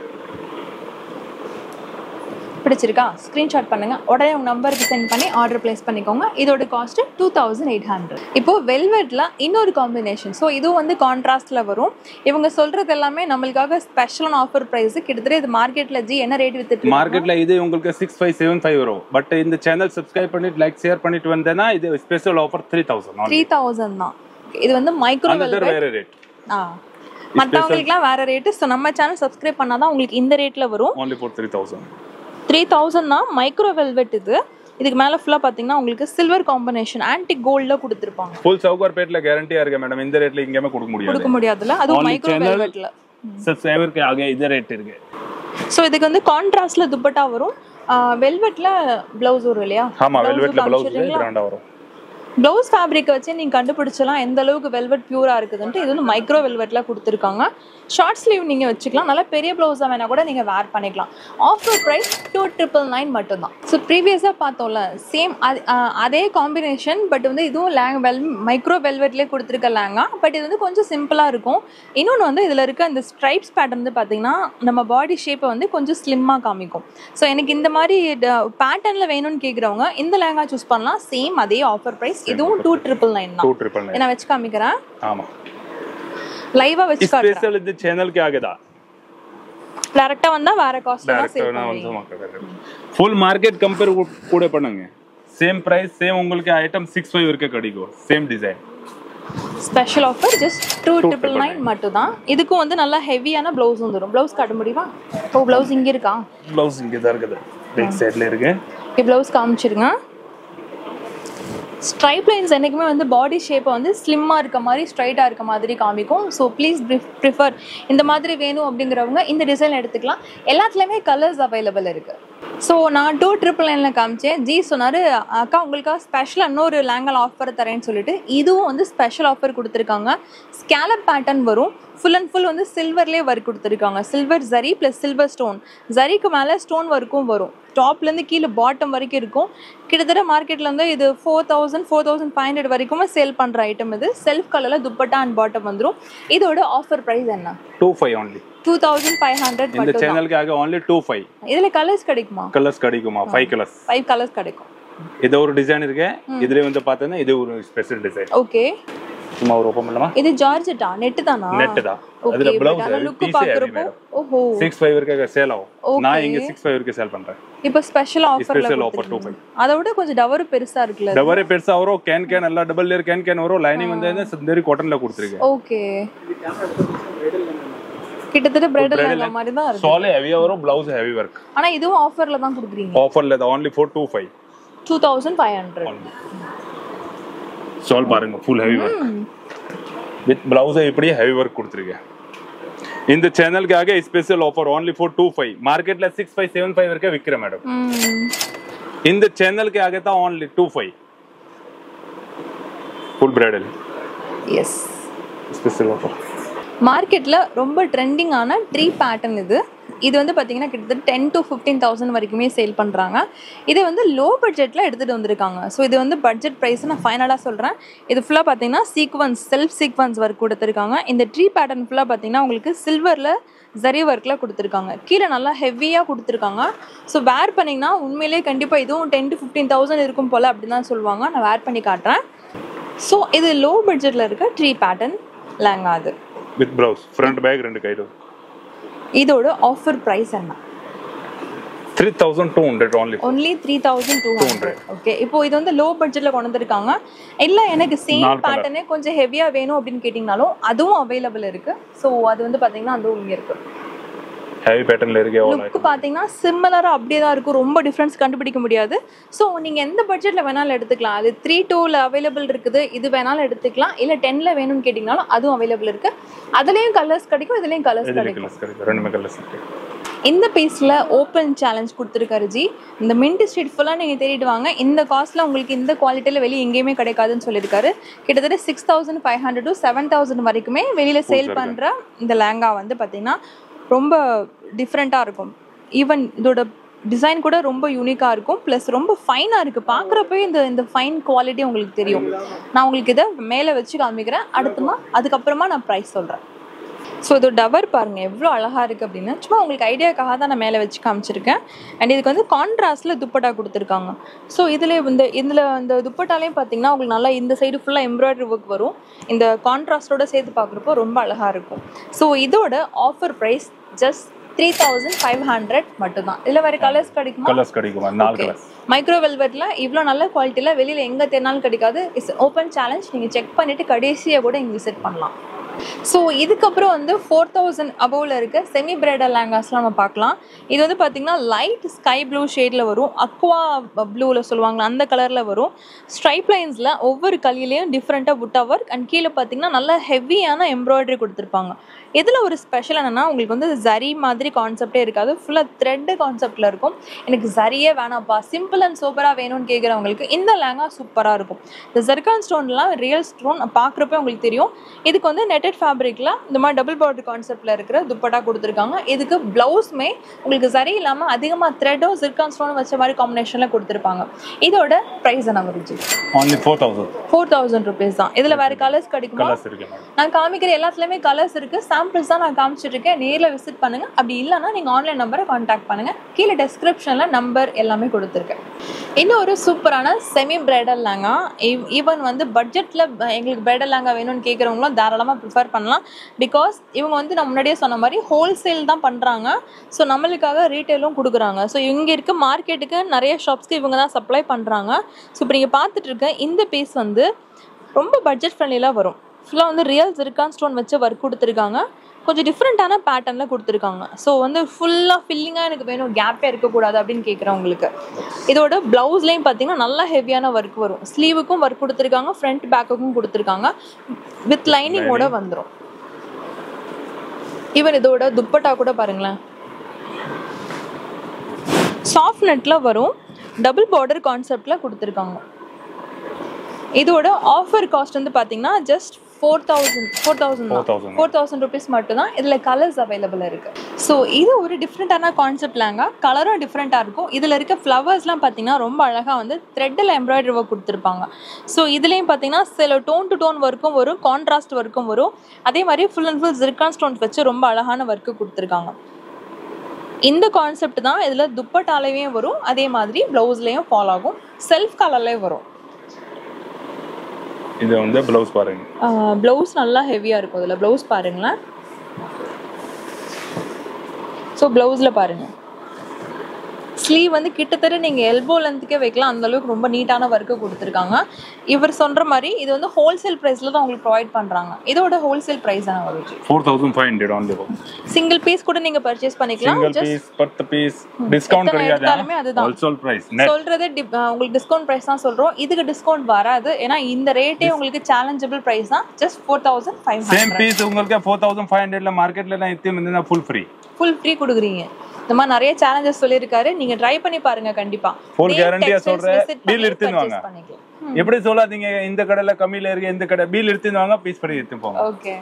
பிடிச்சிருக்கா ஸ்க்ரீன்ஷாட் பண்ணுங்க உடனே உங்க நம்பருக்கு சென்ட் பண்ணி ஆர்டர் பிளேஸ் பண்ணிக்கோங்க இதோட cost two thousand eight hundred இப்போ வெல்வெட்ல இன்னொரு காம்பினேஷன் ஸோ இதுவும் வந்து கான்ட்ராஸ்ட்ல வரும் இவங்க சொல்றது எல்லாமே நம்மளுக்காக ஸ்பெஷலான ஆஃபர் பிரைஸ் கிட்டத்தட்ட இது மார்க்கெட்ல ஜி என்ன ரேட் வித்துட்டு மார்க்கெட்ல இது உங்களுக்கு சிக்ஸ் ஃபைவ் செவன் ஃபைவ் வரும் பட் இந்த சேனல் சப்ஸ்கிரைப் பண்ணிட்டு லைக் ஷேர் பண்ணிட்டு வந்தேன்னா இது special offer three thousand three thousand தான் இது வந்து மைக்ரோ அந்த வெல்வெட் வேற ரேட் ஆ மற்றவங்களுக்குலாம் வேற ரேட்டு ஸோ நம்ம சேனல் சப்ஸ்கிரைப் பண்ணாதான் உங்களுக்கு இந்த ரேட்ல வரும் only for three thousand three thousand தான் மைக்ரோ வெல்வெட் இது இதுக்கு மேலே ஃபுல்லாக பார்த்தீங்கன்னா உங்களுக்கு சில்வர் காம்பினேஷன் ஆன்டிக் கோல்டில் கொடுத்துருப்பாங்க ஃபுல் சவுகார்பேட்ல கேரண்டியா இருக்கு மேடம் இந்த ரேட்ல எங்கேயுமே கொடுக்க முடியாது கொடுக்க முடியாதுல்ல அதுவும் Only மைக்ரோ channel. வெல்வெட்ல सब्सक्राइबर के आगे इधर रेट இருக்கு ஸோ இதுக்கு வந்து கான்ட்ராஸ்ட்ல துப்பட்டா வரும் வெல்வெட்ல பிளவுஸ் வரும் இல்லையா ஆமா வெல்வெட்ல பிளவுஸ் கிராண்டா வரும் ப்ளவுஸ் ஃபேப்ரிக் வச்சு நீங்கள் கண்டுபிடிச்சலாம் எந்த அளவுக்கு வெல்வெட் பியூரா இருக்குதுன்ட்டு இது வந்து மைக்ரோ வெல்வெட்ல கொடுத்துருக்காங்க ஷார்ட் ஸ்லீவ் நீங்கள் வச்சுக்கலாம் நல்லா பெரிய ப்ளவுஸாக வேணா கூட நீங்கள் வேர் பண்ணிக்கலாம் offer price two triple nine மட்டும்தான் ஸோ ப்ரீவியஸாக பார்த்தோம்ல சேம் அதே காம்பினேஷன் பட் வந்து இதுவும் லேங் வெல் மைக்ரோ வெல்வெட்லேயே கொடுத்துருக்க லேங்கா பட் இது வந்து கொஞ்சம் சிம்பிளாக இருக்கும் இன்னொன்று வந்து இதில் இருக்க இந்த ஸ்ட்ரைப்ஸ் பேட்டர்ன் வந்து பார்த்தீங்கன்னா நம்ம பாடி ஷேப்பை வந்து கொஞ்சம் ஸ்லிம்மாக காமிக்கும் ஸோ எனக்கு இந்த மாதிரி பேட்டர்னில் வேணும்னு கேட்குறவங்க இந்த லேங்கா சூஸ் பண்ணலாம் சேம் அதே ஆஃபர் ப்ரைஸ் இதுவும் டூ ட்ரிபிள் நைன் டூ தான் ட்ரிபிள் நைன் நான் வச்சு காமிக்கிறேன் ஆமா லைவா வச்சு காட்டுறேன் ஸ்பெஷல் இந்த சேனல் के आगे था டேரக்டா வந்தா வேற காஸ்ட்ல தான் டைரக்டா சேல் நான் பண்ணுவீங்க வந்து ஃபுல் மார்க்கெட் கம்பேர் கூட பண்ணுங்க சேம் பிரைஸ் சேம் உங்களுக்கு ஐட்டம் சிக்ஸ் ஃபைவ் இருக்க கிடைக்கும் same design special offer just two triple nine மட்டும் தான் இதுக்கும் வந்து நல்லா ஹெவியான ப்ளவுஸ் வந்துடும் ப்ளவுஸ் காட்ட முடியுமா ஓ ப்ளவுஸ் இங்க இருக்கா ப்ளவுஸ் இங்கே தான் இருக்குது பேக் சைடில் இருக்கு இப்போ ப்ளவுஸ் காமிச்சிருங்க ஸ்ட்ரைப் லைன்ஸ் என்றைக்குமே வந்து பாடி ஷேப்பை வந்து ஸ்லிம்மாக இருக்க மாதிரி ஸ்ட்ரைட்டாக இருக்க மாதிரி காமிக்கும் ஸோ ப்ளீஸ் ப்ரிஃபர் இந்த மாதிரி வேணும் அப்படிங்கிறவங்க இந்த டிசைன் எடுத்துக்கலாம் எல்லாத்துலேயுமே கலர்ஸ் அவைலபிள் இருக்குது ஸோ நான் டூ ட்ரிபிள் நைனில் காமிச்சேன் ஜி சொன்னார் அக்கா உங்களுக்காக ஸ்பெஷலாக இன்னொரு லேங்கல் ஆஃபர் தரேன்னு சொல்லிட்டு இதுவும் வந்து ஸ்பெஷல் ஆஃபர் கொடுத்துருக்காங்க ஸ்கேலப் பேட்டர்ன் வரும் ஃபுல் அண்ட் ஃபுல் வந்து சில்வர்லேயே ஒர்க் கொடுத்துருக்காங்க silver zari plus silver stone ஜரிக்கு மேலே ஸ்டோன் ஒர்க்கும் வரும் டாப்லேருந்து கீழே பாட்டம் வரைக்கும் இருக்கும் கிட்டத்தட்ட மார்க்கெட்டில் வந்து இது four thousand four thousand five hundred வரைக்குமே சேல் பண்ணுற ஐட்டம் இது செல்ஃப் கலரில் துப்பட்டா அண்ட் பாட்டம் வந்துடும் இதோட ஆஃபர் ப்ரைஸ் என்ன two five only two thousand five hundred இந்த மட்டும் சேனலுக்கு ஆக ஒன்லி டூ ஃபைவ் இதில் கலர்ஸ் கிடைக்குமா கலர்ஸ் கிடைக்குமா ஃபைவ் கலர்ஸ் ஃபைவ் கலர்ஸ் கிடைக்கும் இது ஒரு டிசைன் இருக்கு இதுல வந்து பார்த்தீங்கன்னா இது ஒரு ஸ்பெஷல் டிசைன் ஓகே சும்மா ஒரு ஓப்பன் பண்ணலாமா இது ஜார்ஜெட்டா நெட்டு தானா நெட் தான் ஓகே அதுல பட் ஆனா பிளவுஸ் லுக் பீஸ் பாக்குறப்போ மேடம் ஓஹோ சிக்ஸ் ஃபைவ் இருக்க சேல் ஆகும் Okay. நான் இங்க சிக்ஸ் ஃபைவ் இருக்கு சேல் பண்றேன் இப்போ ஸ்பெஷல் ஆஃபர்ல Special offer, two அதை விட கொஞ்சம் டவர் பெருசா இருக்குல்ல டபரே பெருசா வரும் கேன் கேன் எல்லாம் டபுள் லேயர் கேன் கேன் வரும் லைனிங் வந்து சிந்தரி காட்டன்ல கொடுத்துருக்கேன் ஓகே கிட்டத்தட்ட பிரைடல் அந்த மாதிரி தான் இருக்கு சாலே ஹெவியா வரும் பிளவுஸ் ஹெவி ஒர்க் ஆனா இதுவும் ஆஃபர்ல தான் கொடுக்குறீங்க ஆஃபர்ல இது only four two five two thousand five hundred shawl பாருங்க full heavy work with blouse இப்படி ஹெவி ஒர்க் கொடுத்துருக்கேன் இந்த சேனலுக்கு ஆக special offer only four two five மார்க்கெட்ல சிக்ஸ் ஃபைவ் செவன் ஃபைவ் வரைக்கும் விற்கிறேன் மேடம் இந்த சேனலுக்கு ஆக தான் only two five full bridal yes special offer மார்க்கெட்ல ரொம்ப ட்ரெண்டிங்கான ட்ரீ பேட்டர்ன் இது இது வந்து பார்த்தீங்கன்னா கிட்டத்தட்ட டென் டு ஃபிஃப்டீன் தௌசண்ட் வரைக்குமே சேல் பண்ணுறாங்க இது வந்து லோ பட்ஜெட்டில் எடுத்துகிட்டு வந்திருக்காங்க ஸோ இது வந்து பட்ஜெட் ப்ரைஸ் நான் ஃபைனலாக சொல்கிறேன் இது ஃபுல்லாக பார்த்தீங்கன்னா சீக்வன்ஸ் செல்ஃப் சீக்வன்ஸ் ஒர்க் கொடுத்துருக்காங்க இந்த ட்ரீ பேட்டர்ன் ஃபுல்லாக பார்த்தீங்கன்னா உங்களுக்கு சில்வரில் ஜரி ஒர்க்கில் கொடுத்துருக்காங்க கீழே நல்லா ஹெவியாக கொடுத்துருக்காங்க ஸோ வேர் பண்ணிங்கன்னா உண்மையிலேயே கண்டிப்பாக இதுவும் டென் டு ஃபிஃப்டீன் தௌசண்ட் இருக்கும் போல் அப்படின்னு தான் சொல்லுவாங்க நான் வேர் பண்ணி காட்டுறேன் ஸோ இது லோ பட்ஜெட்டில் இருக்க ட்ரீ பேட்டர்ன் லேங்கா அது வித் பிளவுஸ் ஃப்ரண்ட் பேக் ரெண்டு கைடு இதோட ஆஃபர் ப்ரைஸ் என்ன three thousand two hundred only only three thousand two hundred okay இப்போ இது வந்து லோ பட்ஜெட்டில் கொண்டு வந்திருக்காங்க இல்லை எனக்கு சேம் நாலு colour. பேட்டர்னே கொஞ்சம் ஹெவியாக வேணும் அப்படின்னு கேட்டிங்கனாலும் அதுவும் அவைலபிள் இருக்கு ஸோ அது வந்து பார்த்தீங்கன்னா அதுவும் இங்கே இருக்கு ஹெவி பேட்டர்ன்ல இருக்கு எவ்வளோ லுக் பார்த்தீங்கன்னா சிமிலராக அப்படியே தான் இருக்கும் ரொம்ப டிஃப்ரென்ஸ் கண்டுபிடிக்க முடியாது ஸோ நீங்கள் எந்த பட்ஜெட்டில் வேணாலும் எடுத்துக்கலாம் அது த்ரீ டூவில் அவைலபிள் இருக்குது இது வேணாலும் எடுத்துக்கலாம் இல்லை டென்னில் வேணும்னு கேட்டிங்கனாலும் அதுவும் அவைலபிள் இருக்கு அதுலேயும் கலர்ஸ் கிடைக்கும் இதுலேயும் கலர்ஸ் இதுல கிடைக்கும் கலர்ஸ் கிடைக்கும் ரெண்டுமே கலர்ஸ் இருக்கு இந்த பீஸில் ஓப்பன் சேலஞ்ச் கொடுத்துருக்காரு ஜி இந்த மின்ட் ஸ்ட்ரீட் ஃபுல்லாக நீங்கள் தேடிட்டு வாங்க இந்த காஸ்ட்டில் உங்களுக்கு இந்த குவாலிட்டியில் வெளியே எங்கேயுமே கிடைக்காதுன்னு சொல்லியிருக்காரு கிட்டத்தட்ட six thousand five hundred to seven thousand வரைக்குமே வெளியில் சேல் பண்ணுற இந்த லேங்கா வந்து பார்த்தீங்கன்னா ரொம்ப டிஃப்ரெண்ட்டாக இருக்கும் ஈவன் இதோட டிசைன் கூட ரொம்ப யூனிக்காக இருக்கும் ப்ளஸ் ரொம்ப ஃபைனாக இருக்குது பார்க்குறப்பவே இந்த இந்த ஃபைன் குவாலிட்டி உங்களுக்கு தெரியும் நான் உங்களுக்கு இதை மேலே வச்சு காமிக்கிறேன் அடுத்தமா அதுக்கப்புறமா நான் ப்ரைஸ் சொல்கிறேன் ஸோ இது டவர் பாருங்கள் எவ்வளோ அழகாக இருக்குது அப்படின்னு சும்மா உங்களுக்கு ஐடியாக்காக தான் நான் மேலே வச்சு காமிச்சிருக்கேன் அண்ட் இதுக்கு வந்து கான்ட்ராஸ்டில் துப்பட்டா கொடுத்துருக்காங்க ஸோ இதில் இந்த இதில் இந்த துப்பட்டாலையும் பார்த்தீங்கன்னா உங்களுக்கு நல்லா இந்த சைடு ஃபுல்லாக எம்ப்ராய்டரி ஒர்க் வரும் இந்த கான்ட்ராஸ்டோட சேர்த்து பார்க்குறப்போ ரொம்ப அழகாக இருக்கும் ஸோ இதோட offer price just three thousand five hundred மட்டும்தான் இதில் வேறு கலர்ஸ் கிடைக்குமா கலர்ஸ் கிடைக்கும் நாலு ஓகே கலர்ஸ் மைக்ரோ வெல்வெட்டில் இவ்வளோ நல்ல குவாலிட்டியில் வெளியில் எங்கே தேடினாலும் கிடைக்காது இட்ஸ் ஓப்பன் சேலஞ்ச் நீங்கள் செக் பண்ணிவிட்டு கடைசியாக கூட இங்கே விசிட் பண்ணலாம் ஸோ இதுக்கப்புறம் வந்து ஃபோர் தௌசண்ட் அபோவில் இருக்க செமி பிரைடல் லேங்காஸ்லாம் நம்ம பார்க்கலாம் இது வந்து பார்த்திங்கன்னா லைட் ஸ்கை ப்ளூ ஷேடில் வரும் அக்வா ப்ளூவில் சொல்லுவாங்க அந்த கலரில் வரும் ஸ்ட்ரைப் லைன்ஸில் ஒவ்வொரு கல்லிலையும் டிஃப்ரெண்ட்டாக புட்டா ஒர்க் அண்ட் கீழே பார்த்தீங்கன்னா நல்ல ஹெவியான எம்ப்ராய்டரி கொடுத்துருப்பாங்க இதில் ஒரு ஸ்பெஷல் என்னென்னா உங்களுக்கு வந்து ஜரி மாதிரி கான்செப்டே இருக்காது ஃபுல்லாக த்ரெட்டு கான்செப்டில் இருக்கும் எனக்கு ஜரியே வேணாம்ப்பா சிம்பிள் அண்ட் சூப்பராக வேணும்னு கேட்குறவங்களுக்கு இந்த லேங்கா சூப்பராக இருக்கும் இந்த ஜர்கான் ஸ்டோன்லாம் ரியல் ஸ்டோன் பார்க்குறப்ப உங்களுக்கு தெரியும் இதுக்கு வந்து நெட்டட் ஃபேப்ரிக்கில் இந்த மாதிரி டபுள் பார்டர் கான்செப்டில் இருக்கிற துப்பட்டா கொடுத்துருக்காங்க இதுக்கு ப்ளவுஸுமே உங்களுக்கு சரி இல்லாமல் அதிகமாக த்ரெட்டும் ஜிர்கான் ஸ்டோனும் வச்ச மாதிரி காம்பினேஷனில் கொடுத்துருப்பாங்க இதோட ப்ரைஸ் என்ன வருது only four thousand four thousand rupees தான் இதில் வேறு கலர்ஸ் கிடைக்குமா கலர்ஸ் இருக்கு மேடம் நான் காமிக்கிற எல்லாத்துலேயுமே கலர்ஸ் இருக்குது சாம்பிள்ஸ் தான் நான் காமிச்சிட்டு இருக்கேன் நேரில் விசிட் பண்ணுங்கள் அப்படி இல்லைன்னா நீங்கள் ஆன்லைன் நம்பரை காண்டாக்ட் பண்ணுங்கள் கீழே டெஸ்கிரிப்ஷனில் நம்பர் எல்லாமே கொடுத்துருக்கேன் இன்னும் ஒரு சூப்பரான செமி பிரைடல் லேங்கா ஈவன் வந்து பட்ஜெட்டில் எங்களுக்கு பிரைடல் லேங்கா வேணும்னு கேட்குறவங்களும் தாராளமாக ப்ரிஃபர் பண்ணலாம் பிகாஸ் இவங்க வந்து நான் முன்னாடியே சொன்ன மாதிரி ஹோல்சேல் தான் பண்ணுறாங்க ஸோ நம்மளுக்காக ரீட்டெயிலும் கொடுக்குறாங்க ஸோ இங்கே இருக்க மார்க்கெட்டுக்கு நிறைய ஷாப்ஸ்க்கு இவங்க தான் சப்ளை பண்ணுறாங்க ஸோ இப்போ நீங்கள் பார்த்துட்டு இருக்க இந்த பீஸ் வந்து ரொம்ப பட்ஜெட் ஃப்ரெண்ட்லியில் வரும் ஃபுல்லாக வந்து ரியல் ஜிர்கான் ஸ்டோன் வச்சு ஒர்க் கொடுத்துருக்காங்க கொஞ்சம் டிஃப்ரெண்ட்டான பேட்டர்னில் கொடுத்துருக்காங்க ஸோ வந்து ஃபுல்லாக ஃபில்லிங்காக எனக்கு வேணும் கேப்பே இருக்கக்கூடாது அப்படின்னு கேட்குறவங்களுக்கு இதோட ப்ளவுஸ்லேயும் பார்த்தீங்கன்னா நல்லா ஹெவியான ஒர்க் வரும் ஸ்லீவுக்கும் ஒர்க் கொடுத்துருக்காங்க ஃப்ரண்ட் பேக்குக்கும் கொடுத்துருக்காங்க வித் லைனிங்கோட வந்துடும் ஈவன் இதோட துப்பட்டா கூட பாருங்களேன் சாஃப்ட் நெட்டில் வரும் டபுள் பார்டர் கான்செப்டில் கொடுத்துருக்காங்க இதோட ஆஃபர் காஸ்ட் வந்து பார்த்தீங்கன்னா just four thousand four thousand 4,000. Four thousand rupees மட்டும் தான் இதில் கலர்ஸ் அவைலபிள் இருக்குது ஸோ இது ஒரு டிஃப்ரெண்ட்டான கான்செப்ட் லேங்கா கலரும் டிஃப்ரெண்ட்டாக இருக்கும் இதில் இருக்க ஃப்ளவர்ஸ்லாம் பார்த்தீங்கன்னா ரொம்ப அழகாக வந்து த்ரெட்டில் எம்ப்ராய்டரி ஒர்க் கொடுத்துருப்பாங்க ஸோ இதுலேயும் பார்த்தீங்கன்னா சில டோன் டு டோன் ஒர்க்கும் வரும் கான்ட்ராஸ்ட் ஒர்க்கும் வரும் அதே மாதிரி full and full zircon stones வச்சு ரொம்ப அழகான ஒர்க்கு கொடுத்துருக்காங்க இந்த கான்செப்ட் தான் இதில் துப்பட்டாலையும் வரும் அதே மாதிரி ப்ளவுஸ்லேயும் ஃபாலோ ஆகும் செல்ஃப் கலர்லேயும் வரும் இது வந்து ப்ளவுஸ் பாருங்க ப்ளவுஸ் நல்லா ஹெவியாக இருக்கும் இதில் ப்ளவுஸ் பாருங்களேன் ஸோ ப்ளவுஸில் பாருங்கள் ஸ்லீவ் வந்து கிட்டத்தட்ட நீங்கள் எல்போ லென்த்துக்கே வைக்கலாம் அந்த அளவுக்கு ரொம்ப நீட்டான ஒர்க்கு கொடுத்துருக்காங்க இவர் சொல்கிற மாதிரி இது வந்து ஹோல்சேல் ப்ரைஸில் தான் உங்களுக்கு ப்ரொவைட் பண்ணுறாங்க இதோட ஹோல்சேல் ப்ரைஸ் தானே வருது four thousand five hundred only single piece கூட நீங்கள் பர்ச்சேஸ் பண்ணிக்கலாம் சிங்கிள் ஜஸ்ட் பீஸ் பத்து பீஸ் டிஸ்கவுண்ட் எத்தனை கிடையாது எடுத்தாலுமே அதுதான். ஹோல்சேல் பிரைஸ் நெட் சொல்றது dip- அஹ் உங்களுக்கு டிஸ்கவுண்ட் ப்ரைஸ் தான் சொல்றோம் இதுக்கு டிஸ்கவுண்ட் வராது ஏன்னா இந்த ரேட்டே உங்களுக்கு சேலஞ்சபிள் ப்ரைஸ் தான் just four thousand five same piece உங்களுக்கு ஃபோர் தௌசண்ட் ஃபைவ் ஹண்ட்ரட்ல மார்க்கெட்ல எல்லாம் எத்தி வந்து ஃபுல் ஃப்ரீ ஃபுல் ஃப்ரீ கொடுக்குறீங்க இந்த மாதிரி நிறைய சேலஞ்சஸ் சொல்லியிருக்காரு நீங்க ட்ரை பண்ணி பாருங்க கண்டிப்பா Full Dev guarantee-ஆ Textiles சொல்றேன். visit Bill பண்ணி எடுத்துன்னு purchase வாங்க. பண்ணிக்கலாம் எப்படி சொல்லாதீங்க இந்த கடையில கம்மியில இருக்கு இந்த கடை பில் எடுத்துன்னு வாங்க பீஸ் பண்ணி எடுத்து போங்க ஓகே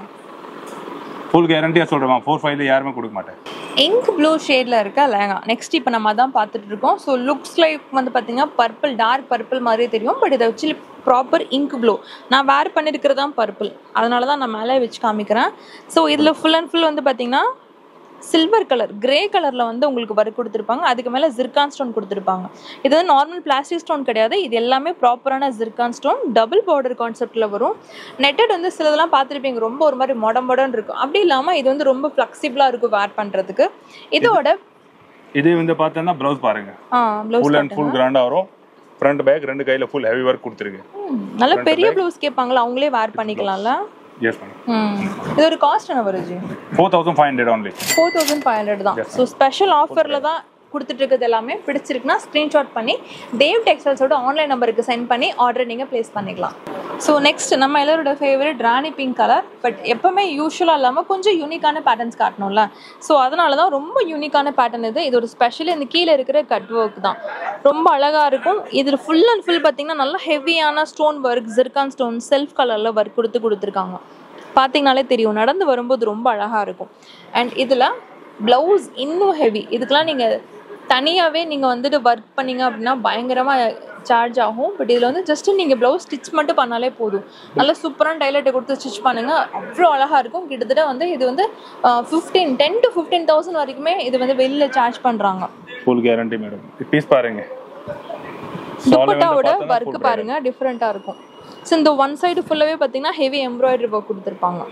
ஃபுல் கேரண்டியா சொல்றேன் ஃபோர் ஃபைவ்ல யாருமே கொடுக்க மாட்டேன் இங்க் ப்ளூ ஷேடில் இருக்க லேங்கா நெக்ஸ்ட் இப்போ நம்ம தான் பார்த்துட்டு இருக்கோம் ஸோ லுக்ஸ் லைக் வந்து பார்த்தீங்கன்னா பர்பிள் டார்க் பர்பிள் மாதிரியே தெரியும் பட் இதை வச்சு ப்ராப்பர் இங்க் ப்ளூ நான் வேர் பண்ணியிருக்கிறது தான் பர்பிள் அதனால தான் நான் மேலே வச்சு காமிக்கிறேன் ஸோ இதில் ஃபுல் அண்ட் ஃபுல் வந்து பார்த்தீங்கன்னா சில்வர் கலர் கிரே கலரில் வந்து உங்களுக்கு ஒர்க் கொடுத்துருப்பாங்க அதுக்கு மேலே ஜிர்கான் ஸ்டோன் கொடுத்துருப்பாங்க இது வந்து நார்மல் பிளாஸ்டிக் ஸ்டோன் கிடையாது இது எல்லாமே ப்ராப்பரான ஜிர்கான் ஸ்டோன் டபுள் பார்டர் கான்செப்டில் வரும் நெட்டட் வந்து சிலதெல்லாம் பார்த்துருப்பீங்க ரொம்ப ஒரு மாதிரி மொட மொடன்னு இருக்கும் அப்படி இல்லாமல் இது வந்து ரொம்ப ஃப்ளெக்சிபிளாக இருக்கும் வேர் பண்ணுறதுக்கு இதோட இது வந்து பார்த்தோன்னா ப்ளவுஸ் பாருங்க ஆ ப்ளவுஸ் ஃபுல் அண்ட் ஃபுல் கிராண்டா வரும் ஃப்ரண்ட் பேக் ரெண்டு கையில ஃபுல் ஹெவி ஒர்க் கொடுத்துருக்கு நல்ல பெரிய ப்ளவுஸ் கேட்பாங்களா அவங்களே வேர் பண்ணிக்கலாம்ல எஸ் மேடம் ம் இது ஒரு காஸ்ட் என்ன வருது four thousand five hundred only four thousand five hundred தான் ஸோ ஸ்பெஷல் ஆஃபரில் தான் கொடுத்துட்டு இருக்கிறது எல்லாமே பிடிச்சிருக்குன்னா ஸ்க்ரீன்ஷாட் பண்ணி தேவ் டெக்ஸ்டைல்ஸோட ஆன்லைன் நம்பருக்கு சென்ட் பண்ணி ஆர்டர் நீங்கள் ப்ளேஸ் பண்ணிக்கலாம் ஸோ நெக்ஸ்ட் நம்ம எல்லாரோட favourite rani pink colour but எப்பவுமே யூஸ்வலாக இல்லாமல் கொஞ்சம் யூனிக்கான பேட்டர்ன்ஸ் காட்டணும்ல ஸோ அதனால தான் ரொம்ப யூனிக்கான பேட்டர்ன் இது இது ஒரு ஸ்பெஷலி இந்த கீழே இருக்கிற கட் ஒர்க் தான் ரொம்ப அழகாக இருக்கும் இதில் ஃபுல் அண்ட் ஃபுல் பார்த்தீங்கன்னா நல்லா ஹெவியான stone work zircon stone self கலரில் ஒர்க் கொடுத்து கொடுத்துருக்காங்க பார்த்தீங்கனாலே தெரியும் நடந்து வரும்போது ரொம்ப அழகாக இருக்கும் அண்ட் இதில் ப்ளவுஸ் இன்னும் ஹெவி இதுக்கெலாம் நீங்கள் தனியாகவே நீங்கள் வந்துட்டு ஒர்க் பண்ணீங்க அப்படின்னா பயங்கரமாக சார்ஜ் ஆகும் பட் இதில் வந்து ஜஸ்ட் நீங்கள் ப்ளவுஸ் ஸ்டிச் மட்டும் பண்ணாலே போதும் நல்லா சூப்பரான டைலர்ட்டை கொடுத்து ஸ்டிச் பண்ணுங்கள் அவ்வளோ அழகாக இருக்கும் கிட்டத்தட்ட வந்து இது வந்து fifteen ten to fifteen thousand வரைக்குமே இது வந்து வெளியில் சார்ஜ் பண்ணுறாங்க ஃபுல் கேரண்டி மேடம் பீஸ் பாருங்க துப்பட்டாவோட ஒர்க் பாருங்க டிஃப்ரெண்ட்டாக இருக்கும் ஸோ இந்த ஒன் சைடு ஃபுல்லாகவே பார்த்தீங்கன்னா ஹெவி எம்ப்ராய்டரி ஒர்க் கொடுத்துருப்பாங்க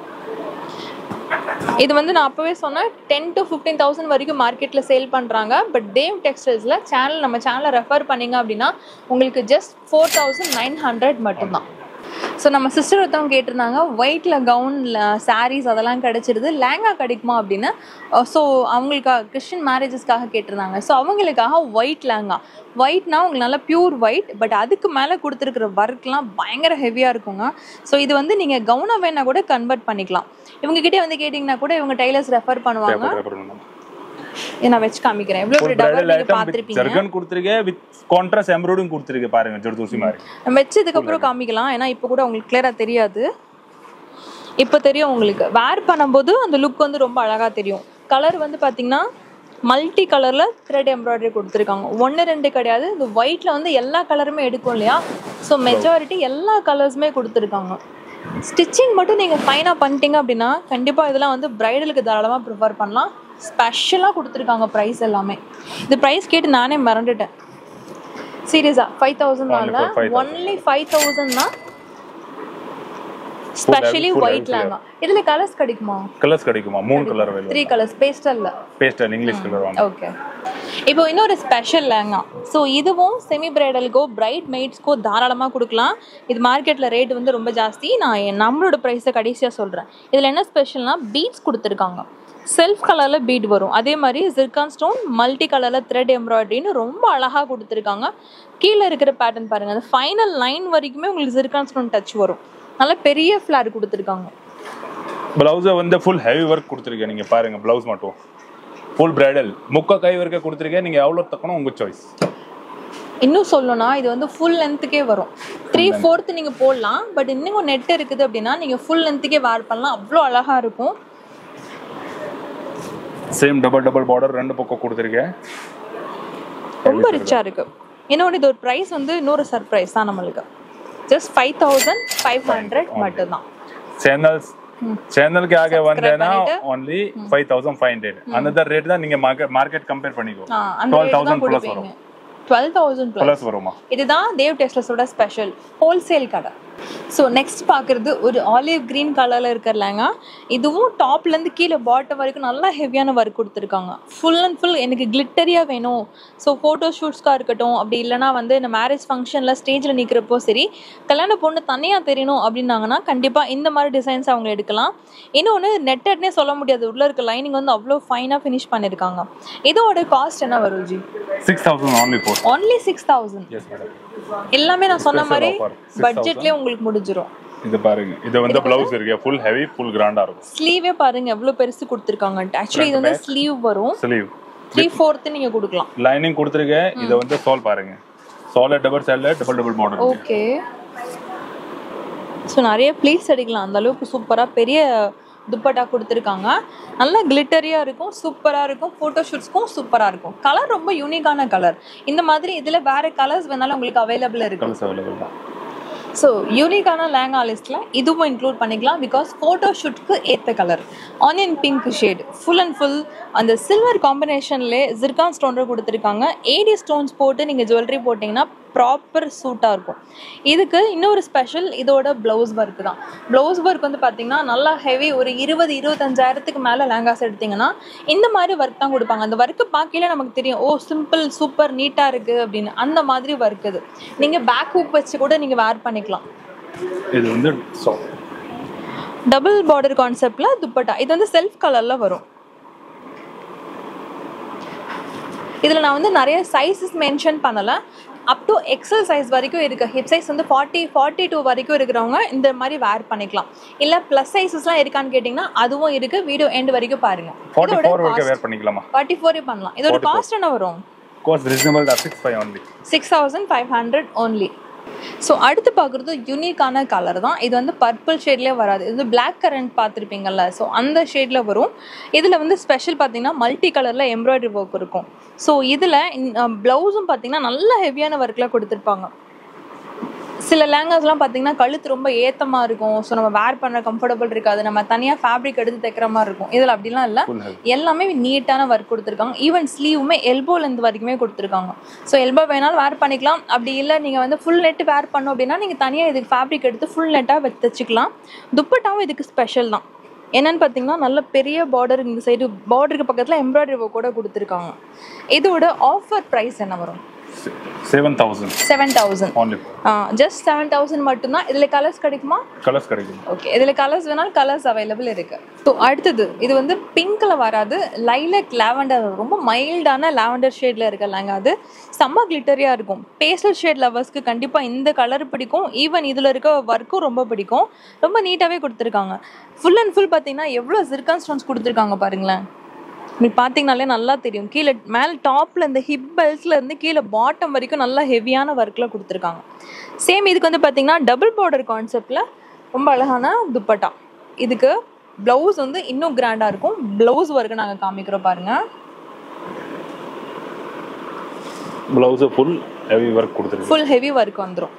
இது வந்து நான் அப்போவே சொன்னேன் டென் டு ஃபிஃப்டீன் தௌசண்ட் வரைக்கும் மார்க்கெட்டில் சேல் பண்ணுறாங்க பட் தேவ் டெக்ஸ்டைல்ஸில் சேனல் நம்ம சேனலை ரெஃபர் பண்ணீங்க அப்படின்னா உங்களுக்கு just four thousand nine hundred மட்டும்தான் ஸோ நம்ம சிஸ்டர் ஒருத்தவங்க கேட்டிருந்தாங்க ஒயிட்டில் கவுனில் சாரீஸ் அதெல்லாம் கிடச்சிருது லேங்கா கிடைக்குமா அப்படின்னு ஸோ அவங்களுக்காக கிறிஸ்டின் மேரேஜஸ்க்காக கேட்டிருந்தாங்க ஸோ அவங்களுக்காக ஒயிட் லேங்கா ஒயிட்னா உங்களுக்கு நல்லா பியூர் ஒயிட் பட் அதுக்கு மேலே கொடுத்துருக்குற ஒர்க்லாம் பயங்கர ஹெவியாக இருக்குங்க ஸோ இது வந்து நீங்கள் கவுனை வேணா கூட கன்வெர்ட் பண்ணிக்கலாம் இவங்ககிட்டே வந்து கேட்டிங்கன்னா கூட இவங்க டைலர்ஸ் ரெஃபர் பண்ணுவாங்க இதை நான் வச்சு காமிக்கிறேன் எவ்வளோ பெரிய டவர் நீங்கள் பார்த்துருப்பீங்க ஜர்கன் கொடுத்துருக்கேன் வித் கான்ட்ராஸ்ட் எம்ப்ராய்டிங் கொடுத்துருக்கு பாருங்க ஜர்தோசி மாதிரி நம்ம வச்சதுக்கப்புறம் காமிக்கலாம் ஏன்னா இப்போ கூட உங்களுக்கு கிளியராக தெரியாது இப்போ தெரியும் உங்களுக்கு வேர் பண்ணும்போது அந்த லுக் வந்து ரொம்ப அழகாக தெரியும் கலர் வந்து பார்த்தீங்கன்னா மல்டி கலரில் த்ரெட் எம்ப்ராய்டரி கொடுத்துருக்காங்க ஒன்று ரெண்டு கிடையாது இந்த ஒயிட்டில் வந்து எல்லா கலருமே எடுக்கும் இல்லையா ஸோ மெஜாரிட்டி எல்லா கலர்ஸுமே கொடுத்துருக்காங்க ஸ்டிச்சிங் மட்டும் நீங்கள் ஃபைனாக பண்ணிட்டீங்க அப்படின்னா கண்டிப்பாக இதெல்லாம் வந்து ப்ரைடலுக்கு தாராளமாக ப்ரிஃபர் பண்ணலாம் ஸ்பெஷலாக கொடுத்துருக்காங்க ப்ரைஸ் எல்லாமே இது ப்ரைஸ் கேட்டு நானே மறந்துட்டேன் சீரியஸா five thousand Only for 5,000. Only five தௌசண்ட்னா specially full white heavy lehenga இதுல கலர்ஸ் கிடைக்குமா கலர்ஸ் கிடைக்குமா மூணு கலர் த்ரீ அவைலபிள் கலர்ஸ் பேஸ்டல்ல பேஸ்டல் இங்கிலீஷ் கலர் வாங்க ஓகே இப்போ இன்னொரு ஸ்பெஷல் லேங்கா ஸோ இதுவும் செமி பிரைடலுக்கோ பிரைட் மெய்ட்ஸ்க்கோ தாராளமாக கொடுக்கலாம் இது மார்க்கெட்டில் ரேட் வந்து ரொம்ப ஜாஸ்தி நான் என் நம்மளோட ப்ரைஸை கடைசியாக சொல்கிறேன் இதில் என்ன ஸ்பெஷல்னா பீட்ஸ் கொடுத்துருக்காங்க செல்ஃப் கலரில் பீட் வரும் அதே மாதிரி ஜிர்கான் ஸ்டோன் மல்டி கலரில் த்ரெட் எம்ப்ராய்டரின்னு ரொம்ப அழகாக கொடுத்துருக்காங்க கீழே இருக்கிற பேட்டர்ன் பாருங்கள் அந்த ஃபைனல் லைன் வரைக்குமே உங்களுக்கு ஜிர்கான் ஸ்டோன் டச் வரும் நல்ல பெரிய ஃப்ளார் கொடுத்துருக்காங்க பிளவுஸை வந்து ஃபுல் ஹெவி ஒர்க் கொடுத்துருக்கேன் நீங்க பாருங்க பிளவுஸ் மட்டும் ஃபுல் பிரைடல் முக்க கை வரைக்கும் கொடுத்துருக்கேன் நீங்க எவ்வளோ தக்கணும் உங்க சாய்ஸ் இன்னும் சொல்லணும்னா இது வந்து ஃபுல் லென்த்துக்கே வரும் த்ரீ ஃபோர்த்து நீங்கள் போடலாம் பட் இன்னும் நெட் இருக்குது அப்படின்னா நீங்கள் ஃபுல் லென்த்துக்கே வேர் பண்ணலாம் அவ்வளோ அழகாக இருக்கும் சேம் டபுள் டபுள் பார்டர் ரெண்டு பக்கம் கொடுத்துருக்கேன் ரொம்ப ரிச்சாக இருக்குது இன்னொன்று இது ஒரு ப்ரைஸ் வந்து இன்னொரு சர்ப்ரைஸ் தான் நம்மளுக்கு just five thousand five hundred மட்டும்தான் சேனல்ஸ் சேனலுக்கு ஆக வந்தேன்னா பண்ணிட்டு. Only five thousand five hundred அந்த ரேட் தான் நீங்க மார்க்கெட் மார்க்கெட் கம்பேர் பண்ணிக்கோ ஆ, அந்த டுவெல் rate தான் தௌசண்ட் ப்ளஸ் கொடுப்பீங்க வரும் டுவெல் தௌசண்ட் ப்ளஸ் ப்ளஸ் வருமா இதுதான் தேவ் டெஸ்லஸோட ஸ்பெஷல் ஹோல்சேல் கடை ஸோ நெக்ஸ்ட் பார்க்குறது ஒரு ஆலிவ் க்ரீன் கலரில் இருக்கிறலாங்க இதுவும் டாப்லேருந்து கீழே பாட்டம் வரைக்கும் நல்லா ஹெவியான ஒர்க் கொடுத்துருக்காங்க ஃபுல் அண்ட் ஃபுல் எனக்கு கிளிட்டரியாக வேணும் ஸோ ஃபோட்டோ ஷூட்ஸ்க்காக இருக்கட்டும் அப்படி இல்லைனா வந்து இந்த மேரேஜ் ஃபங்க்ஷனில் ஸ்டேஜில் நிற்கிறப்போ சரி கல்யாண பொண்ணு தனியாக தெரியணும் அப்படின்னாங்கன்னா கண்டிப்பாக இந்த மாதிரி டிசைன்ஸ் அவங்க எடுக்கலாம் இன்னொன்று நெட்டட்னே சொல்ல முடியாது உள்ளே இருக்க லைனிங் வந்து அவ்வளோ ஃபைனாக ஃபினிஷ் பண்ணியிருக்காங்க இதோட காஸ்ட் என்ன வரும் ji six thousand only four only six thousand yes madam எல்லாமே நான் சொன்ன Special மாதிரி offer. 6,000. பட்ஜெட்லயே உங்களுக்கு முடிஞ்சிரும் இது பாருங்க இது வந்து பிளவுஸ் இருக்கு ஃபுல் ஹெவி ஃபுல் கிராண்டா இருக்கும் ஸ்லீவே பாருங்க எவ்வளவு பெருசு கொடுத்துருக்காங்க ஆக்சுவலி இது வந்து ஸ்லீவ் வரும் ஸ்லீவ் த்ரீ ஃபோர்த்து நீங்க கொடுக்கலாம் லைனிங் கொடுத்துருக்கேன் இதை வந்து சால் பாருங்க சால் டபுள் சைடில் double double border okay so நிறைய ப்ளீட்ஸ் அடிக்கலாம் அந்த அளவுக்கு சூப்பராக பெரிய துப்பட்டா கொடுத்துருக்காங்க நல்லா கிளிட்டரியாக இருக்கும் சூப்பராக இருக்கும் ஃபோட்டோ ஷூட்ஸ்க்கும் சூப்பராக இருக்கும் கலர் ரொம்ப யூனிக்கான கலர் இந்த மாதிரி இதில் வேறு கலர்ஸ் வேணாலும் உங்களுக்கு அவைலபிள் இருக்கு கலர்ஸ் அவைலபிள் தான் ஸோ யூனிக்கான லேங்கா லிஸ்ட்டில் இதுவும் இன்க்ளூட் பண்ணிக்கலாம் பிகாஸ் ஃபோட்டோ ஷூட்க்கு ஏற்ற colour onion pink shade full and full அந்த சில்வர் காம்பினேஷன்லேயே ஜிர்கான் ஸ்டோன்ஸும் கொடுத்துருக்காங்க ஏடி ஸ்டோன்ஸ் போட்டு நீங்கள் ஜுவல்லரி போட்டிங்கன்னா ப்ராப்பர் சூட்டாக இருக்கும் இதுக்கு இன்னொரு ஸ்பெஷல் இதோட ப்ளவுஸ் ஒர்க் தான் ப்ளவுஸ் ஒர்க் வந்து பார்த்தீங்கன்னா நல்லா ஹெவி ஒரு இருபது இருபத்தஞ்சாயிரத்துக்கு மேலே லேங்காஸ் எடுத்தீங்கன்னா இந்த மாதிரி ஒர்க் தான் கொடுப்பாங்க அந்த ஒர்க்கு பார்க்கல நமக்கு தெரியும் ஓ சிம்பிள் சூப்பர் நீட்டாக இருக்குது அப்படின்னு அந்த மாதிரி ஒர்க் இது நீங்கள் பேக் ஹூக் வச்சு கூட நீங்கள் வேர் பண்ணிக்கலாம் இது வந்து சால் டபுள் பார்டர் கான்செப்டில் துப்பட்டா இது வந்து செல்ஃப் கலரில் வரும் இதில் நான் வந்து நிறைய சைஸஸ் மென்ஷன் பண்ணலை அப் டு எக்ஸல் சைஸ் வரைக்கும் இருக்குது ஹிப் சைஸ் வந்து ஃபார்ட்டி ஃபார்ட்டி டூ வரைக்கும் இருக்கிறவங்க இந்த மாதிரி வேர் பண்ணிக்கலாம் இல்லை ப்ளஸ் சைஸஸ்லாம் இருக்கான்னு கேட்டிங்கன்னா அதுவும் இருக்குது வீடியோ எண்ட் வரைக்கும் பாருங்கள் ஃபார்ட்டி ஃபோர் வரைக்கும் வேர் பண்ணிக்கலாமா ஃபார்ட்டி ஃபோரே பண்ணலாம் இதோட காஸ்ட் என்ன வரும் கோர்ஸ் ரீசனபிள் தான் six five only six thousand five hundred only so அடுத்து பார்க்குறது யூனிக்கான கலர் தான் இது வந்து பர்பிள் ஷேட்லேயே வராது இது வந்து பிளாக் கரண்ட் பார்த்துருப்பீங்கல்ல ஸோ அந்த ஷேடில் வரும் இதில் வந்து ஸ்பெஷல் பார்த்தீங்கன்னா மல்டி கலரில் எம்ப்ராய்டரி ஒர்க் இருக்கும் ஸோ இதில் ப்ளவுஸும் பார்த்தீங்கன்னா நல்ல ஹெவியான ஒர்க்கில் கொடுத்துருப்பாங்க சில லேங்கர்ஸ்லாம் பார்த்தீங்கன்னா கழுத்து ரொம்ப ஏத்தமாக இருக்கும் ஸோ நம்ம வேர் பண்ண கம்ஃபர்டபுள் இருக்காது நம்ம தனியாக ஃபேப்ரிக் எடுத்து தைக்கிற மாதிரி இருக்கும் இதில் அப்படிலாம் இல்லை ஃபுல் ஹெவி எல்லாமே நீட்டான ஒர்க் கொடுத்துருக்காங்க ஈவன் ஸ்லீவுமே எல்போ லென்த் வரைக்குமே கொடுத்துருக்காங்க ஸோ எல்போ வேணாலும் வேர் பண்ணிக்கலாம் அப்படி இல்லை நீங்கள் வந்து ஃபுல் நெட் வேர் பண்ணோம் அப்படின்னா நீங்கள் தனியாக இதுக்கு ஃபேப்ரிக் எடுத்து ஃபுல் நெட்டாக தைச்சிக்கலாம் துப்பட்டாவும் இதுக்கு ஸ்பெஷல் தான் என்னன்னு பார்த்தீங்கன்னா நல்ல பெரிய பார்டர் இந்த சைடு பார்டருக்கு பக்கத்தில் எம்ப்ராய்டரி ஒர்க் கூட கொடுத்துருக்காங்க இதோட ஆஃபர் ப்ரைஸ் என்ன வரும் seven thousand seven thousand only just seven thousand மட்டும்தான் இதில் கலர்ஸ் கிடைக்குமா கலர்ஸ் கிடைக்கும் ஓகே இதில் கலர்ஸ் வேணாலும் கலர்ஸ் அவைலபிள் இருக்கு ஸோ அடுத்தது இது வந்து பிங்க்கில் வராது லைலக் லாவெண்டர் ரொம்ப மைல்டான லாவெண்டர் ஷேடில் இருக்க லெங்கா அது செம்ம கிளிட்டரியாக இருக்கும் பேஸ்டல் ஷேட் லவர்ஸ்க்கு கண்டிப்பாக இந்த கலர் பிடிக்கும் ஈவன் இதில் இருக்க ஒர்க்கும் ரொம்ப பிடிக்கும் ரொம்ப நீட்டாகவே கொடுத்துருக்காங்க ஃபுல் அண்ட் ஃபுல் பார்த்தீங்கன்னா எவ்வளோ ஜிர்கான் ஸ்டோன்ஸ் கொடுத்துருக்காங்க பாருங்களேன் நீ பார்த்தீங்கனாலே நல்லா தெரியும் கீழே மேலே டாப்பில் இந்த ஹிப் பெல்ட்ஸ்ல இருந்து கீழே பாட்டம் வரைக்கும் நல்லா ஹெவியான ஒர்க்கில் கொடுத்துருக்காங்க சேம் இதுக்கு வந்து பார்த்தீங்கன்னா டபுள் பார்டர் கான்செப்டில் ரொம்ப அழகான துப்பட்டா இதுக்கு ப்ளவுஸ் வந்து இன்னும் கிராண்டாக இருக்கும் ப்ளவுஸ் ஒர்க்கு நாங்கள் காமிக்கிறோம் பாருங்கள் ப்ளவுஸு ஃபுல் ஹெவி ஒர்க் கொடுத்துருக்கு ஃபுல் ஹெவி ஒர்க் வந்துடும்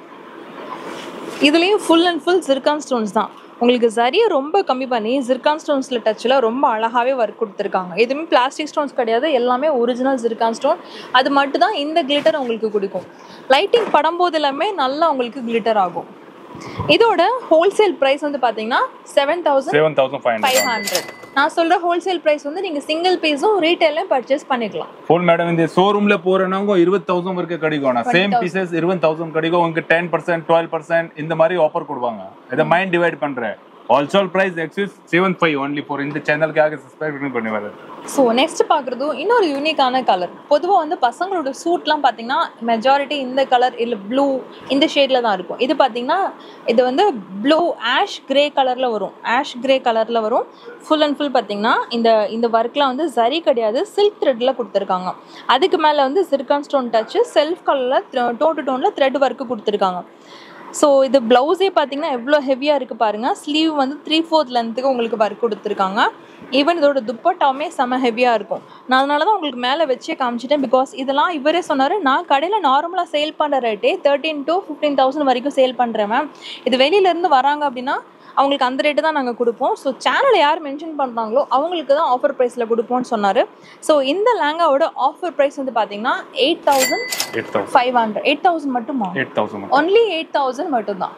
இதுலேயும் full and full zircon stones தான் உங்களுக்கு சரியை ரொம்ப கம்மி பண்ணி ஜிர்கான் ஸ்டோன்ஸில் டச்சில் ரொம்ப அழகாகவே ஒர்க் கொடுத்துருக்காங்க எதுவுமே பிளாஸ்டிக் ஸ்டோன்ஸ் கிடையாது எல்லாமே ஒரிஜினல் ஜிர்கான் ஸ்டோன் அது மட்டும் தான் இந்த கிளிட்டர் உங்களுக்கு கொடுக்கும் லைட்டிங் படும்போது எல்லாமே நல்லா உங்களுக்கு கிளிட்டர் ஆகும் இதோட ஹோல்சேல் ப்ரைஸ் வந்து பார்த்தீங்கன்னா seven thousand seven thousand five five hundred hundred நான் சொல்கிற ஹோல்சேல் ப்ரைஸ் வந்து நீங்கள் சிங்கிள் பீஸும் ரீட்டைலையும் பர்ச்சேஸ் பண்ணிக்கலாம் ஃபுல் மேடம் இந்த ஷோரூம்ல போறேன்னா இருபது தௌசண்ட் வரைக்கும் கிடைக்கும் சேம் பீசஸ் இருபது தௌசண்ட் கிடைக்கும் உங்களுக்கு டென் பர்சன்ட் டுவெல் பர்சன்ட் இந்த மாதிரி ஆஃபர் கொடுப்பாங்க இதை மைண்ட் டிவைட் பண்றேன் ஆல்சோல் பிரைஸ் எக்ஸிஸ் செவன் ஃபைவ் ஒன்லி ஃபார் இந்த சேனலுக்காக சப்ஸ்கிரைப் பண்ணி வருது ஸோ நெக்ஸ்ட் பார்க்குறதும் இன்னொரு யூனிக்கான கலர் பொதுவாக வந்து பசங்களோட சூட்லாம் பார்த்தீங்கன்னா மெஜாரிட்டி இந்த கலர் இல்லை ப்ளூ இந்த ஷேடில் தான் இருக்கும் இது பார்த்தீங்கன்னா இது வந்து ப்ளூ ஆஷ் கிரே கலரில் வரும் ஆஷ் கிரே கலரில் வரும் ஃபுல் அண்ட் ஃபுல் பார்த்தீங்கன்னா இந்த இந்த ஒர்க்லாம் வந்து சரி கிடையாது சில்க் த்ரெட்டில் கொடுத்துருக்காங்க அதுக்கு மேலே வந்து சிர்கான் ஸ்டோன் டச்சு செல்ஃப் கலரில் டோன் டு டோனில் த்ரெட் ஒர்க்கு கொடுத்துருக்காங்க ஸோ இது ப்ளவுஸே பார்த்தீங்கன்னா எவ்வளோ ஹெவியாக இருக்குது பாருங்கள் ஸ்லீவ் வந்து த்ரீ ஃபோர்த் லென்த்துக்கு உங்களுக்கு ஒர்க் கொடுத்துருக்காங்க ஈவன் இதோட துப்பட்டாவுமே செம ஹெவியாக இருக்கும் நான் அதனால தான் உங்களுக்கு மேலே வச்சே காமிச்சிட்டேன் பிகாஸ் இதெல்லாம் இவரே சொன்னார் நான் கடையில் நார்மலாக சேல் பண்ணுற ரேட்டே தேர்ட்டீன் டு ஃபிஃப்டீன் தௌசண்ட் வரைக்கும் சேல் பண்ணுறேன் மேம் இது வெளியிலேருந்து வராங்க அப்படின்னா அவங்களுக்கு அந்த ரேட்டு தான் நாங்கள் கொடுப்போம் ஸோ சேனலை யார் மென்ஷன் பண்ணுறாங்களோ அவங்களுக்கு தான் ஆஃபர் ப்ரைஸில் கொடுப்போம்னு சொன்னார் ஸோ இந்த லேங்காவோட ஆஃபர் ப்ரைஸ் வந்து பார்த்தீங்கன்னா eight thousand eight thousand five hundred eight thousand மட்டுமா eight thousand only eight thousand மட்டும்தான்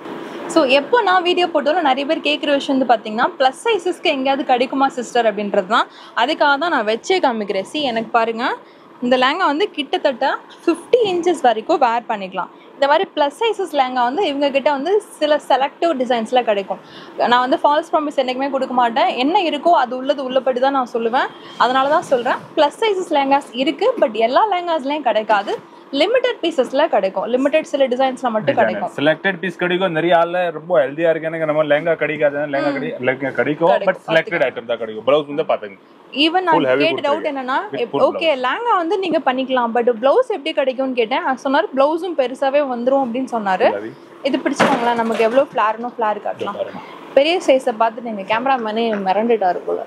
ஸோ எப்போ நான் வீடியோ போட்டாலும் நிறைய பேர் கேட்குற விஷயம் வந்து பார்த்தீங்கன்னா ப்ளஸ் சைஸஸ்க்கு எங்கேயாவது கிடைக்குமா சிஸ்டர் அப்படின்றது தான் அதுக்காக தான் நான் வச்சே காமிக்கிறேன் சி எனக்கு பாருங்கள் இந்த லேங்கா வந்து கிட்டத்தட்ட ஃபிஃப்டி இன்ச்சஸ் வரைக்கும் வேர் பண்ணிக்கலாம் இந்த மாதிரி ப்ளஸ் சைஸஸ் லேங்கா வந்து இவங்க கிட்ட வந்து சில செலக்டிவ் டிசைன்ஸில் கிடைக்கும் நான் வந்து ஃபால்ஸ் ப்ராமிஸ் என்றைக்குமே கொடுக்க மாட்டேன் என்ன இருக்கோ அது உள்ளது உள்ளபடி தான் நான் சொல்லுவேன் அதனால தான் சொல்கிறேன் ப்ளஸ் சைஸஸ் லேங்காஸ் இருக்குது பட் எல்லா லேங்காஸ்லேயும் கிடைக்காது லிமிடெட் பீசஸ்ல கிடைக்கும் லிமிடெட் சில டிசைன்ஸ்ல மட்டும் கிடைக்கும் செலக்டட் பீஸ் கிடைக்கும் நிறைய ஆள்ல ரொம்ப ஹெல்தியா இருக்கு எனக்கு நம்ம லெங்கா கிடைக்காது லெங்கா கிடை லெங்கா கிடைக்கும் பட் கிடைக்கும், செலக்டட் ஐட்டம் தான் கிடைக்கும் ப்ளவுஸ் வந்து பாத்துங்க ஈவன் Full நான் heavy கேட்ட டவுட் கொடுத்திருக்கேன். என்னன்னா With full ஓகே லேங்கா வந்து நீங்க பண்ணிக்கலாம் பட் பிளவுஸ் எப்படி கிடைக்கும்னு கேட்டேன் அவர் சொன்னார் பிளவுஸும் பெருசாவே வந்துரும் அப்படின்னு சொன்னாரு அது இது பிடிச்சவங்களா நமக்கு எவ்வளவு ஃபிளார்னோ ஃபிளார் காட்டலாம் பாருங்க. பெரிய சைஸை பார்த்து நீங்க கேமராமேனே மிரண்டுட்டாரு போல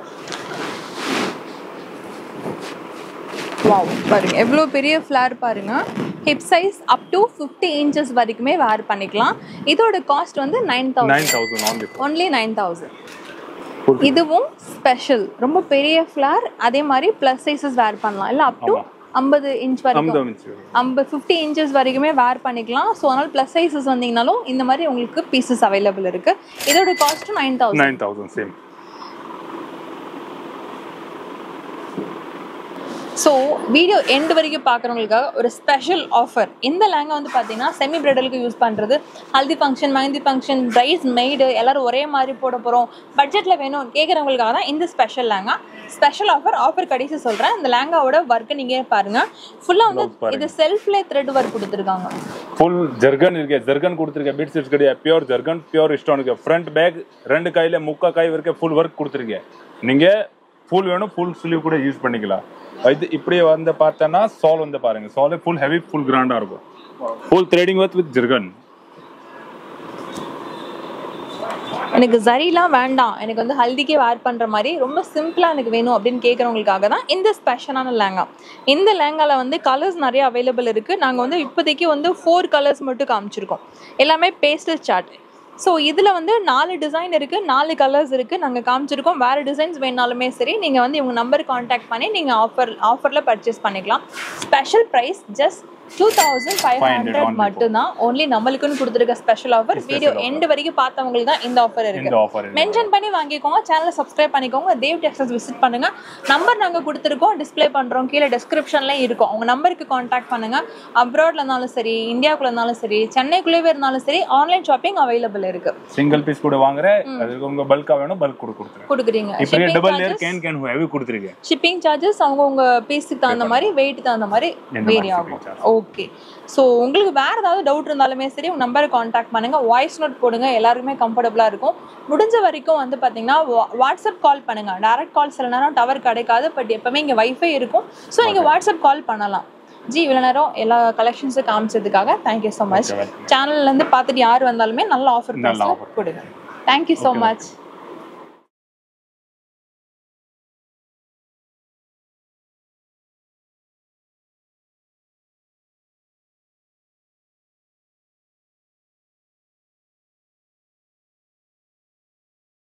வாவ் பாருங்க எவ்வளோ பெரிய ஃப்ளார் பாருங்க hip size up to fifty inches வரைக்குமே வேர் பண்ணிக்கலாம் இதோட காஸ்ட் வந்து nine nine thousand thousand only only nine thousand Full. இதுவும் ஸ்பெஷல் ரொம்ப பெரிய ஃப்ளார் அதே மாதிரி ப்ளஸ் சைஸஸ் வேர் பண்ணலாம் இல்லை அப் டு ஆமா. ஐம்பது இன்ச் வரைக்கும் ஐம்பது இன்ச் ஐம்பது ஃபிஃப்டி இன்ச்சஸ் வரைக்குமே வேர் பண்ணிக்கலாம் ஸோ அதனால் ப்ளஸ் சைஸஸ் வந்தீங்கனாலும் இந்த மாதிரி உங்களுக்கு பீசஸ் அவைலபிள் இருக்கு இதோட காஸ்ட்டும் nine thousand nine thousand same so video end வரைக்கும் பார்க்குறவங்களுக்காக ஒரு ஸ்பெஷல் ஆஃபர் இந்த லேங்கா வந்து பார்த்தீங்கன்னா செமி பிரைடலுக்கு யூஸ் பண்ணுறது Haldi function Mehndi function bridesmaid எல்லாரும் ஒரே மாதிரி போட போகிறோம் பட்ஜெட்டில் வேணும் கேட்குறவங்களுக்காக தான் இந்த special lehenga special offer offer கடைசி சொல்கிறேன் இந்த லேங்காவோட ஒர்க்கு நீங்கள் பாருங்கள் ஃபுல்லாக வந்து Blouse பாருங்க. இது செல்ஃப்லேயே த்ரெட் ஒர்க் கொடுத்துருக்காங்க ஃபுல் ஜர்கன் இருக்கு ஜர்கன் கொடுத்துருக்கேன் பீட் ஸ்டிச் கிடையாது பியூர் ஜர்கன் பியூர் ஸ்டோன் இருக்கு ஃப்ரண்ட் பேக் ரெண்டு கையில முக்கா கை வரைக்கும் ஃபுல் ஒர்க் கொடுத்துருக்கேன் நீங்க ஃபுல் வேணும் ஃபுல் ஸ்லீவ் கூட யூஸ் பண்ணிக்கலாம் இது இப்படியே வந்து பார்த்தோன்னா சால் வந்து பாருங்க சால் ஃபுல் ஹெவி ஃபுல் கிராண்டா இருக்கும் full threading work with zircon எனக்கு ஜரிலாம் வேண்டாம் எனக்கு வந்து ஹல்திக்கே வேர் பண்ணுற மாதிரி ரொம்ப சிம்பிளாக எனக்கு வேணும் அப்படின்னு கேட்குறவங்களுக்காக தான் இந்த ஸ்பெஷலான லேங்கா இந்த லேங்காவில் வந்து கலர்ஸ் நிறைய அவைலபிள் இருக்குது நாங்கள் வந்து இப்போதைக்கு வந்து ஃபோர் கலர்ஸ் மட்டும் காமிச்சிருக்கோம் எல்லாமே பேஸ்டல் சார்ட் ஸோ இதில் வந்து நாலு டிசைன் இருக்குது நாலு கலர்ஸ் இருக்குது நாங்கள் காமிச்சிருக்கோம் வேறு டிசைன்ஸ் வேணாலுமே சரி நீங்கள் வந்து இவங்க நம்பர் காண்டாக்ட் பண்ணி நீங்கள் ஆஃபர் ஆஃபரில் பர்ச்சேஸ் பண்ணிக்கலாம் special price just two thousand five 500 hundred only மட்டும்தான் ஓன்லி நம்மளுக்குன்னு கொடுத்துருக்க ஸ்பெஷல் ஆஃபர் வீடியோ எண்டு வரைக்கும் பார்த்தவங்களுக்கு தான் இந்த ஆஃபர் இருக்கு இந்த ஆஃபர் மென்ஷன் பண்ணி வாங்கிக்கோங்க சேனலை சப்ஸ்கிரைப் பண்ணிக்கோங்க தேவ் டெக்ஸஸ் விசிட் பண்ணுங்க நம்பர் நாங்கள் கொடுத்துருக்கோம் டிஸ்ப்ளே பண்ணுறோம் கீழே டிஸ்கிரிப்ஷன்லேயும் இருக்கும் அவங்க நம்பருக்கு காண்டாக்ட் பண்ணுங்க அப்ராட்ல இருந்தாலும் சரி இந்தியாவுக்குள்ள இருந்தாலும் சரி சென்னைக்குள்ளேயே இருந்தாலும் சரி ஆன்லைன் ஷாப்பிங் அவைலபிள் இருக்கு சிங்கிள் பீஸ் கூட வாங்குறேன் அதுக்கு உங்க பல்கா வேணும் பல்க் கூட கொடுத்துருங்க கொடுக்குறீங்க இப்படியே double layer can can heavy கொடுத்துருக்கேன் ஷிப்பிங் சார்ஜஸ் அவங்க உங்க பீஸுக்கு தகுந்த மாதிரி வெயிட் தகுந்த மாதிரி இந்த வேரி மாதிரி ஆகும் shipping ஓகே ஸோ உங்களுக்கு வேற ஏதாவது டவுட் இருந்தாலுமே சரி உங்க நம்பரை காண்டாக்ட் பண்ணுங்க வாய்ஸ் நோட் போடுங்க எல்லாருக்குமே கம்ஃபர்டபுளா இருக்கும் முடிஞ்ச வரைக்கும் வந்து பாத்தீங்கன்னா வா- வாட்ஸ்அப் கால் பண்ணுங்க டைரக்ட் கால் சில நேரம் டவர் கிடைக்காது பட் எப்பவுமே இங்க வைஃபை இருக்கும் ஸோ நீங்க வாட்ஸ்அப் கால் பண்ணலாம் ஜி இவ்வளோ நேரம் எல்லா கலெக்ஷன்ஸும் காமிச்சதுக்காக thank you so much Okay, welcome. சேனல்ல இருந்து பார்த்துட்டு யார் வந்தாலுமே நல்ல ஆஃபர் நல்ல offer. கொடுங்க தேங்க்யூ ஸோ மச்